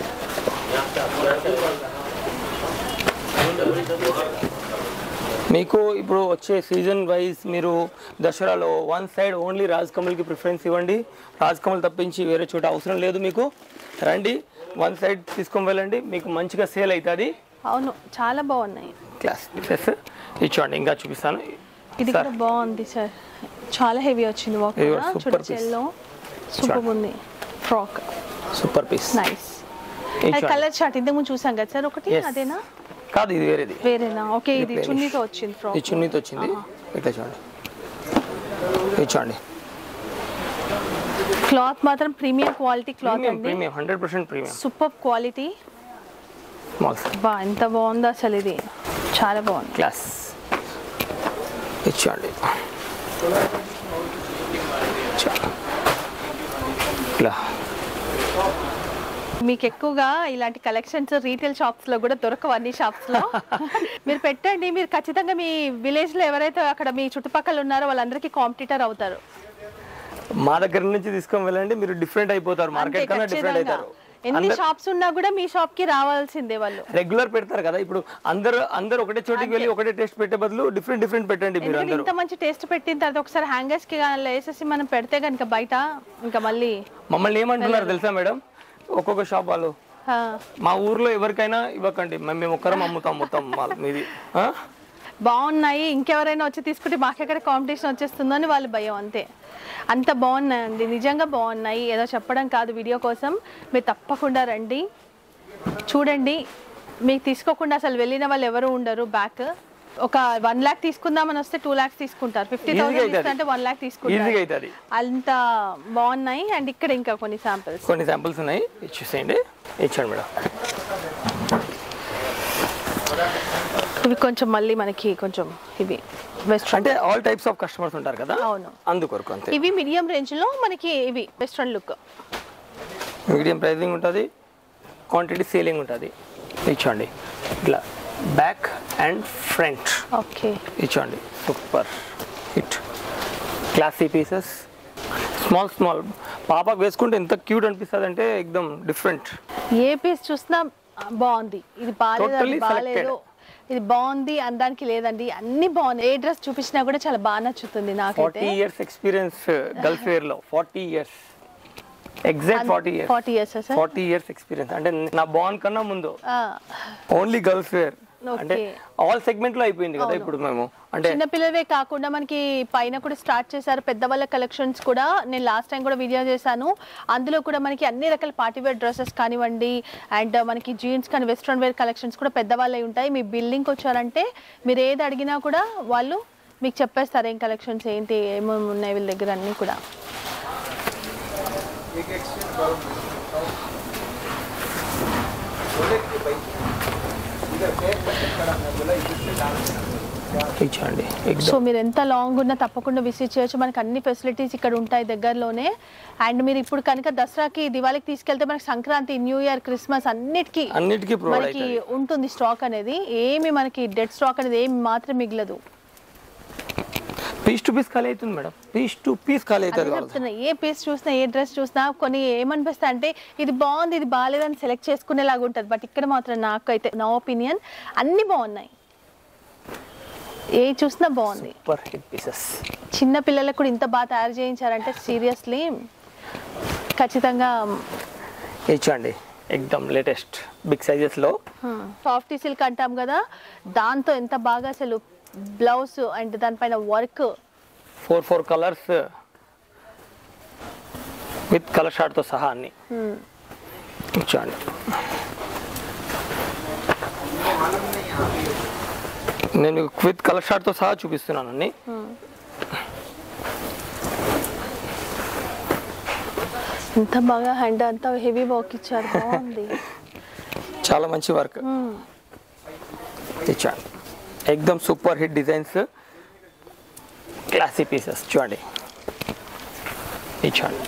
మీకు ఇప్పుడు వచ్చే సీజన్ వైజ్ మీరు దసరాలో వన్ సైడ్ ఓన్లీ రాజ్ కమల్కి ప్రిఫరెన్స్ ఇవ్వండి రాజ్ కమల్ తప్పించి వేరే చోట అవసరం లేదు మీకు రండి వన్ సైడ్ తీసుకొని వెళ్ళండి మీకు మంచిగా సేల్ అవుతుంది అవును చాలా బాగున్నాయి క్లాస్ పీసెస్ ఇచ్చండి ఇంకా చూపిస్తాను ఇది కూడా బాగుంది సార్ చాలా హెవీ వచ్చింది వర్క్ ఇది కూడా. super చూడండి piece. ఎల్లో సూపర్ ఉంది ఫ్రాక్ సూపర్ పీస్ నైస్ అది కలర్ చార్ట్ ఇంతకు ముందు చూసాం కదా సార్ ఒకటి Yes. అదేనా కాదు ఇది వేరేది వేరేనా ఓకే ఇది plain. చున్నీతో వచ్చింది ఈ ఫ్రాక్ చున్నీతో వచ్చింది ఇట్లా చూడండి ఇది చూడండి క్లాత్ మాత్రం ప్రీమియం క్వాలిటీ క్లాత్ ప్రీమియం అండి premium hundred percent premium super quality small size బా ఎంత బాగుందో అసలు ఇది చాలా బాగుంది క్లాస్ ఇది చూడండి చూ- ఇట్లా మీకు ఎక్కువగా ఇలాంటి కలెక్షన్స్ రీటైల్ షాప్స్ లో కూడా దొరకవు అన్ని షాప్స్ లో మీరు పెట్టండి మీరు ఖచ్చితంగా మీ విలేజ్ లో ఎవరైతే అక్కడ మీ చుట్టుపక్కల ఉన్నారో వాళ్ళందరికీ కాంపిటీటర్ అవుతారు మా దగ్గర నుంచి తీసుకొని వెళ్ళండి మీరు డిఫరెంట్ అయిపోతారు అంతే మార్కెట్ కన్నా డిఫరెంట్ ఖచ్చితంగా అవుతారు ఎన్ని షాప్స్ ఉన్నా కూడా మీ షాప్ కి రావాల్సిందే వాళ్ళు రెగ్యులర్ పెడతారు కదా ఇప్పుడు అందరు అందరు ఒకటే చోటికి వెళ్ళి ఒకటే టేస్ట్ పెట్టే బదులు డిఫరెంట్ డిఫరెంట్ పెట్టండి మీరు ఎందుకంటే అందరూ ఇంత మంచి టేస్ట్ పెట్టిన తర్వాత ఒకసారి హ్యాంగర్స్ కి కానీ వేసేసి మనం పెడితే కనుక బయట ఇంకా మళ్ళీ మమ్మల్ని ఏమంటున్నారు తెలుసా మేడం ఒక్కొక్క షాప్ వాళ్ళు ఆ, మా ఊర్లో ఎవరికైనా ఇవ్వకండి మేము మేము ఒక్కరం అమ్ముతాం మొత్తం మా- మీది ఆ? బాగున్నాయి ఇంకెవరైనా వచ్చి తీసుకుంటే మాకెక్కడ కాంపిటీషన్ వచ్చేస్తుందో అని వాళ్ళు భయం అంతే అంత బాగున్నాయండి నిజంగా బాగున్నాయి ఏదో చెప్పడం కాదు వీడియో కోసం మీరు తప్పకుండా రండి చూడండి మీకు తీసుకోకుండా అసలు వెళ్ళిన వాళ్ళు ఎవరు ఉండరు బ్యాక్ ఒక వన్ ల్యాక్ తీసుకుందామని వస్తే టూ ల్యాక్స్ తీసుకుంటారు ఫిఫ్టీ Easy గా థౌసండ్ అవుతుంది. అంటే వన్ ల్యాక్ తీసుకుంటారు ఈజీగా అవుతుంది అంత బాగున్నాయి అండ్ ఇక్కడ ఇంకా కొన్ని శాంపిల్స్ కొన్ని శాంపిల్స్ ఉన్నాయి ఇచ్చేసేయండి ఇచ్చాడు మేడం ఇవి కొంచెం మళ్ళీ మనకి కొంచెం ఇవి వెస్ట్రన్ అంటే ఆల్ టైప్స్ ఆఫ్ కస్టమర్స్ ఉంటారు కదా అవును అందుకొరకు అంతే ఇవి మీడియం రేంజ్ లో మనకి ఇవి వెస్ట్రన్ లుక్ మీడియం ప్రైజింగ్ ఉంటుంది క్వాంటిటీ సేలింగ్ ఉంటుంది ఇచ్చండి ఇట్లా బ్యాక్ అండ్ ఫ్రంట్ ఓకే ఇచ్చండి super hit classy pieces small small పాపకు వేసుకుంటే ఎంత క్యూట్ అనిపిస్తుంది అంటే ఎక్దమ్ డిఫరెంట్ ఏ పీస్ చూసినా బాగుంది ఇది బాగాలేదు అది Totally బాగాలేదు ఇది బాగుంది అనడానికి లేదండి అన్ని బాగున్నాయి ఏ డ్రెస్ చూపించినా కూడా చాలా బాగా నచ్చుతుంది నాకైతే forty years experience gulf wear లో forty years exact forty years forty years sir forty years experience అంటే నా బాన్ కన్నా ముందు ఓన్లీ గర్ల్స్ వేర్ అంటే Okay. ఆల్ సెగ్మెంట్ లో అయిపోయింది కదా ఇప్పుడు మేము అంటే చిన్న పిల్లలవే కాకుండా మనకి పైన కూడా స్టార్ట్ చేశారు పెద్దవాళ్ళ కలెక్షన్స్ కూడా నేను లాస్ట్ టైం కూడా వీడియో చేశాను అందులో కూడా మనకి అన్ని రకాల పార్టీ వేర్ డ్రెస్సెస్ కానివ్వండి అండ్ మనకి జీన్స్ కానీ వెస్ట్రన్ వేర్ కలెక్షన్స్ కూడా పెద్దవాళ్ళవి ఉంటాయి మీ బిల్డింగ్కి వచ్చారంటే మీరు ఏది అడిగినా కూడా వాళ్ళు మీకు చెప్పేస్తారు ఏం కలెక్షన్స్ ఏంటి ఏమేమి ఉన్నాయి వీళ్ళ దగ్గర అన్నీ కూడా ఇచ్చండి సో మీరు ఎంత లాంగ్ ఉన్నా తప్పకుండా విజిట్ చేయొచ్చు మనకి అన్ని ఫెసిలిటీస్ ఇక్కడ ఉంటాయి దగ్గరలోనే అండ్ మీరు ఇప్పుడు కనుక దసరాకి దివాళికి తీసుకెళ్తే మనకి సంక్రాంతి న్యూ ఇయర్ క్రిస్మస్ అన్నిటికీ అన్నిటికీ ప్రొవైడ్ మనకి అవుతుంది ఉంటుంది స్టాక్ అనేది ఏమి మనకి డెడ్ స్టాక్ అనేది ఏమి మాత్రం మిగలదు పీస్ టు పీస్ ఖాళీ అవుతుంది మేడం పీస్ టు పీస్ ఖాళీ అదే అవుతుంది కావాలి చెప్తున్నా ఏ పీస్ చూసినా ఏ డ్రెస్ చూసినా కొన్ని ఏమనిపిస్తాయి అంటే ఇది బాగుంది ఇది బాగాలేదని సెలెక్ట్ చేసుకునేలాగా ఉంటుంది బట్ ఇక్కడ మాత్రం నాకైతే నా ఒపీనియన్ అన్ని బాగున్నాయి ఏ చూసినా బాగుంది సూపర్ హిట్ పీసెస్ చిన్న పిల్లలకు కూడా ఇంత బాగా తయారు చేయించారంటే సీరియస్లీ ఖచ్చితంగా ఇచ్చండి ఎక్దమ్ లేటెస్ట్ బిగ్ సైజెస్లో సాఫ్ట్ సిల్క్ అంటాం కదా దాంతో ఎంత బాగా అసలు బ్లౌజ్ అండ్ దానిపైన work four four colours with colour షార్ట్తో సహా అన్ని చూడండి నేను మీకు విత్ కలర్ షార్ట్తో సహా చూపిస్తున్నాను అన్ని ఎంత బాగా హ్యాండ్ అంతా హెవీ వర్క్ ఇచ్చారు బాగుంది చాలా మంచి వర్క్ ఇచ్చాను ఎక్దమ్ super hit designs classy pieces చూడండి ఇచ్చాను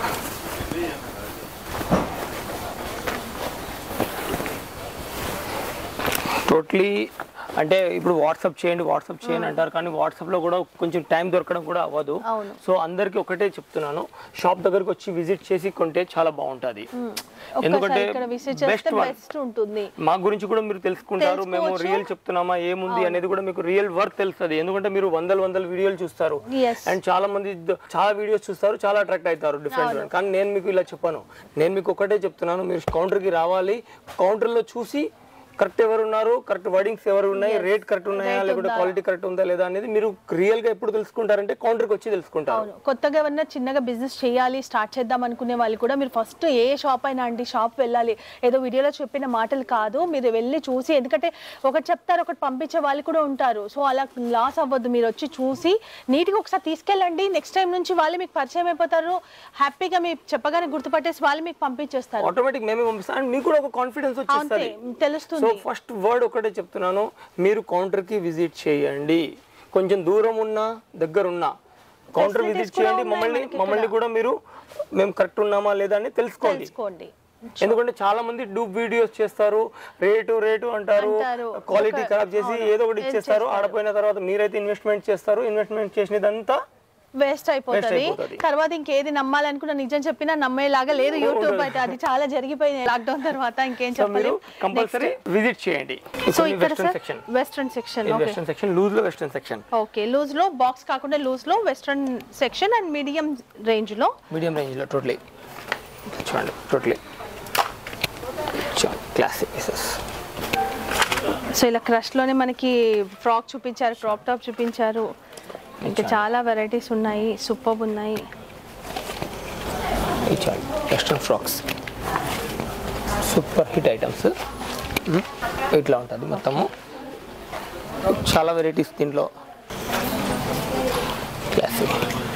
టోటలీ అంటే ఇప్పుడు వాట్సాప్ చేయండి వాట్సాప్ చేయండి అంటారు కానీ వాట్సాప్లో కూడా కొంచెం టైం దొరకడం కూడా అవ్వదు అవును. సో అందరికీ ఒకటే చెప్తున్నాను షాప్ దగ్గరకు వచ్చి విజిట్ చేసి కొంటే చాలా బాగుంటుంది ఒక్కసారి ఇక్కడ విసిట్ చేస్తే బెస్ట్ వన్ బెస్ట్ ఉంటుంది మా గురించి కూడా మీరు తెలుసుకుంటారు మేము తెలుసుకోవచ్చు. రియల్ చెప్తున్నామా ఏముంది అనేది కూడా మీకు రియల్ వర్క్ తెలుస్తుంది ఎందుకంటే మీరు వందల వందల వీడియోలు చూస్తారు Yes. అండ్ చాలా మంది ద- చాలా వీడియోస్ చూస్తారు చాలా అట్రాక్ట్ అవుతారు డిఫరెంట్ కానీ నేను మీకు ఇలా చెప్పాను నేను మీకు ఒకటే చెప్తున్నాను మీరు కౌంటర్ కి రావాలి కౌంటర్ లో చూసి కరెక్ట్ ఎవరు ఉన్నారు కరెక్ట్ వర్డింగ్స్ ఎవరు ఉన్నాయి రేట్ కరెక్ట్ ఉన్నాయా లేకుంటే క్వాలిటీ కరెక్ట్ ఉందా లేదా అనేది మీరు రియల్ గా ఎప్పుడు తెలుసుకుంటారంటే కౌంటర్ కి వచ్చి తెలుసుకుంటారు అవును కొత్తగా ఏమన్నా చిన్నగా బిజినెస్ చేయాలి స్టార్ట్ చేద్దాం అనుకునే వాళ్ళు కూడా మీరు ఫస్ట్ ఏ షాప్ అయినా అండి షాప్ వెళ్ళాలి ఏదో వీడియోలో చెప్పిన మాటలు కాదు మీరు వెళ్ళి చూసి ఎందుకంటే ఒకటి చెప్తారు ఒకటి పంపించే వాళ్ళు కూడా ఉంటారు సో అలా లాస్ అవ్వద్దు మీరు వచ్చి చూసి నీట్గా ఒకసారి తీసుకెళ్ళండి నెక్స్ట్ టైం నుంచి వాళ్ళు మీకు పరిచయం అయిపోతారు హ్యాపీగా మీరు చెప్పగానే గుర్తుపట్టేసి వాళ్ళు మీకు పంపించేస్తారు ఆటోమేటిక్ మేమే పంపిస్తాం అండ్ మీకు కూడా ఒక కాన్ఫిడెన్స్ అంతే వచ్చేస్తుంది తెలుస్తుంది సో ఫస్ట్ వర్డ్ ఒకటే చెప్తున్నాను మీరు కౌంటర్ కి విజిట్ చేయండి కొంచెం దూరం ఉన్నా దగ్గర ఉన్నా కౌంటర్ Facilities విజిట్ కూడా చేయండి ఉన్నాయి మమ్మల్ని మనకి మమ్మల్ని కూడా మీరు మేము కరెక్ట్ ఉన్నామా లేదా అని తెలుసుకోండి తెలుసుకోండి ఎందుకంటే చాలా మంది డూప్ వీడియోస్ చేస్తారు రేటు రేటు అంటారు అంటారు. క్వాలిటీ ఒక- ఖరాబ్ చేసి అవును. ఏదో ఒకటి ఏది ఇచ్చేస్తారు చేస్తారు. ఆడపోయిన తర్వాత మీరైతే ఇన్వెస్ట్మెంట్ చేస్తారు ఇన్వెస్ట్మెంట్ చేసినదంతా వేస్ట్ అయిపోతుంది అయిపోతది. తర్వాత ఇంకేది నమ్మాలనుకున్నా నిజం చెప్పినా నమ్మేలాగా లేదు యూట్యూబ్ అయితే అది చాలా జరిగిపోయింది లాక్డౌన్ తర్వాత ఇంకేం సో మీరు చెప్పలేం కంపల్సరీ విజిట్ చేయండి సో ఇక్కడ western sir section western section ఇది ఓకే వెస్ట్రన్ సెక్షన్ లూజ్ లో వెస్ట్రన్ సెక్షన్ ఓకే లూజ్ లో బాక్స్ కాకుండా లూజ్ లో western section and medium range లో మీడియం రేంజ్లో టోటలీ చూడండి టోటలీ చూడండి క్లాసిక్ పీసెస్ సో ఇలా క్రష్ లోనే మనకి ఫ్రాక్ చూపించారు క్రాప్ టాప్ చూపించారు ఇంకా చాలా వెరైటీస్ ఉన్నాయి సూపర్ ఉన్నాయి చూడండి western frocks super hit items ఇట్లా ఉంటుంది మొత్తము చాలా వెరైటీస్ దీంట్లో క్లాసిక్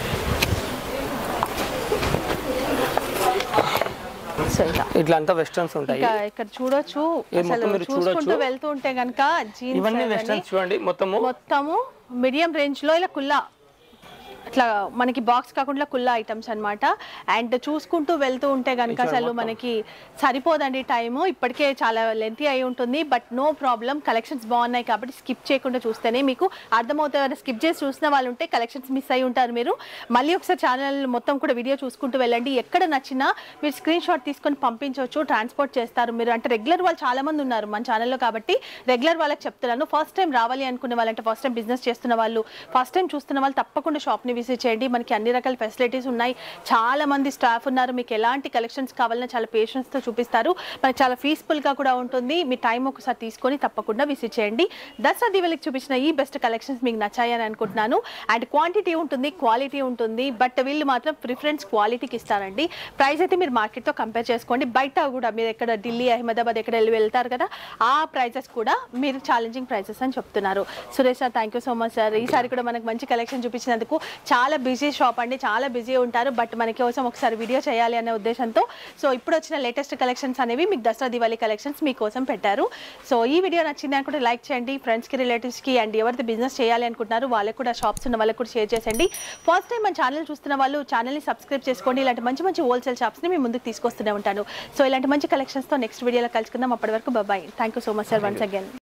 సో ఇలా ఇట్లా అంతా వెస్ట్రన్స్ ఉంటాయి ఇంకా ఇక్కడ చూడొచ్చు ఇది మొత్తం అసలు మీరు చూసుకుంటూ చూడొచ్చు. వెళ్తూ ఉంటే గనక జీన్స్ ఇవన్నీ వెస్ట్రన్స్ చూడండి మొత్తము మొత్తము మీడియం రేంజ్ లో ఇలా కుల్లా ఇట్లా మనకి బాక్స్ కాకుండా కుల్లా ఐటమ్స్ అన్నమాట అండ్ చూసుకుంటూ వెళ్తూ ఉంటే కనుక అసలు మనకి సరిపోదండి టైము ఇప్పటికే చాలా లెంతీ అయి ఉంటుంది బట్ నో ప్రాబ్లం కలెక్షన్స్ బాగున్నాయి కాబట్టి స్కిప్ చేయకుండా చూస్తేనే మీకు అర్థమవుతాయి స్కిప్ చేసి చూసిన వాళ్ళు ఉంటే కలెక్షన్స్ మిస్ అయి ఉంటారు మీరు మళ్ళీ ఒకసారి ఛానల్ మొత్తం కూడా వీడియో చూసుకుంటూ వెళ్ళండి ఎక్కడ నచ్చినా మీరు స్క్రీన్ షాట్ తీసుకొని పంపించవచ్చు ట్రాన్స్పోర్ట్ చేస్తారు మీరు అంటే రెగ్యులర్ వాళ్ళు చాలా మంది ఉన్నారు మన ఛానల్లో కాబట్టి రెగ్యులర్ వాళ్ళకి చెప్తున్నాను ఫస్ట్ టైం రావాలి అనుకునే వాళ్ళంటే ఫస్ట్ టైం బిజినెస్ చేస్తున్న వాళ్ళు ఫస్ట్ టైం చూస్తున్న వాళ్ళు తప్పకుండా షాప్ని విజిట్ చేయండి మనకి అన్ని రకాల ఫెసిలిటీస్ ఉన్నాయి చాలా మంది స్టాఫ్ ఉన్నారు మీకు ఎలాంటి కలెక్షన్స్ కావాలన్నా చాలా పేషెన్స్తో చూపిస్తారు మనకి చాలా పీస్ఫుల్గా కూడా ఉంటుంది మీ టైం ఒకసారి తీసుకొని తప్పకుండా విజిట్ చేయండి దసరా దీవెలకి చూపించిన ఈ బెస్ట్ కలెక్షన్స్ మీకు నచ్చాయని అనుకుంటున్నాను అండ్ క్వాంటిటీ ఉంటుంది క్వాలిటీ ఉంటుంది బట్ వీళ్ళు మాత్రం ప్రిఫరెన్స్ క్వాలిటీకి ఇస్తారండి ప్రైస్ అయితే మీరు మార్కెట్తో కంపేర్ చేసుకోండి బయట కూడా మీరు ఎక్కడ ఢిల్లీ అహ్మదాబాద్ ఎక్కడ వెళ్ళి వెళ్తారు కదా ఆ ప్రైజెస్ కూడా మీరు ఛాలెంజింగ్ ప్రైజెస్ అని చెప్తున్నారు Suresh sir thank you so much sir ఈసారి కూడా మనకు మంచి కలెక్షన్ చూపించినందుకు చాలా బిజీ షాప్ అండి చాలా బిజీ ఉంటారు బట్ మన కోసం ఒకసారి వీడియో చేయాలి అనే ఉద్దేశంతో సో ఇప్పుడు వచ్చిన లేటెస్ట్ కలెక్షన్స్ అనేవి మీకు దసరా దివాళీ కలెక్షన్స్ మీకోసం పెట్టారు సో ఈ వీడియో నచ్చింది అనుకుంటే లైక్ చేయండి ఫ్రెండ్స్కి రిలేటివ్స్కి అండ్ ఎవరైతే బిజినెస్ చేయాలి అనుకుంటున్నారు వాళ్ళకి కూడా షాప్స్ ఉన్న వాళ్ళకి కూడా షేర్ చేసేయండి ఫస్ట్ టైం మన ఛానల్ చూస్తున్న వాళ్ళు ఛానల్ని సబ్స్క్రైబ్ చేసుకోండి ఇలాంటి మంచి మంచి హోల్సేల్ షాప్స్ని మీ ముందుకు తీసుకొస్తూనే ఉంటాను సో ఇలాంటి మంచి కలెక్షన్స్తో నెక్స్ట్ వీడియోలో కలుసుకుందాం అప్పటి వరకు bye thank you so much sir once again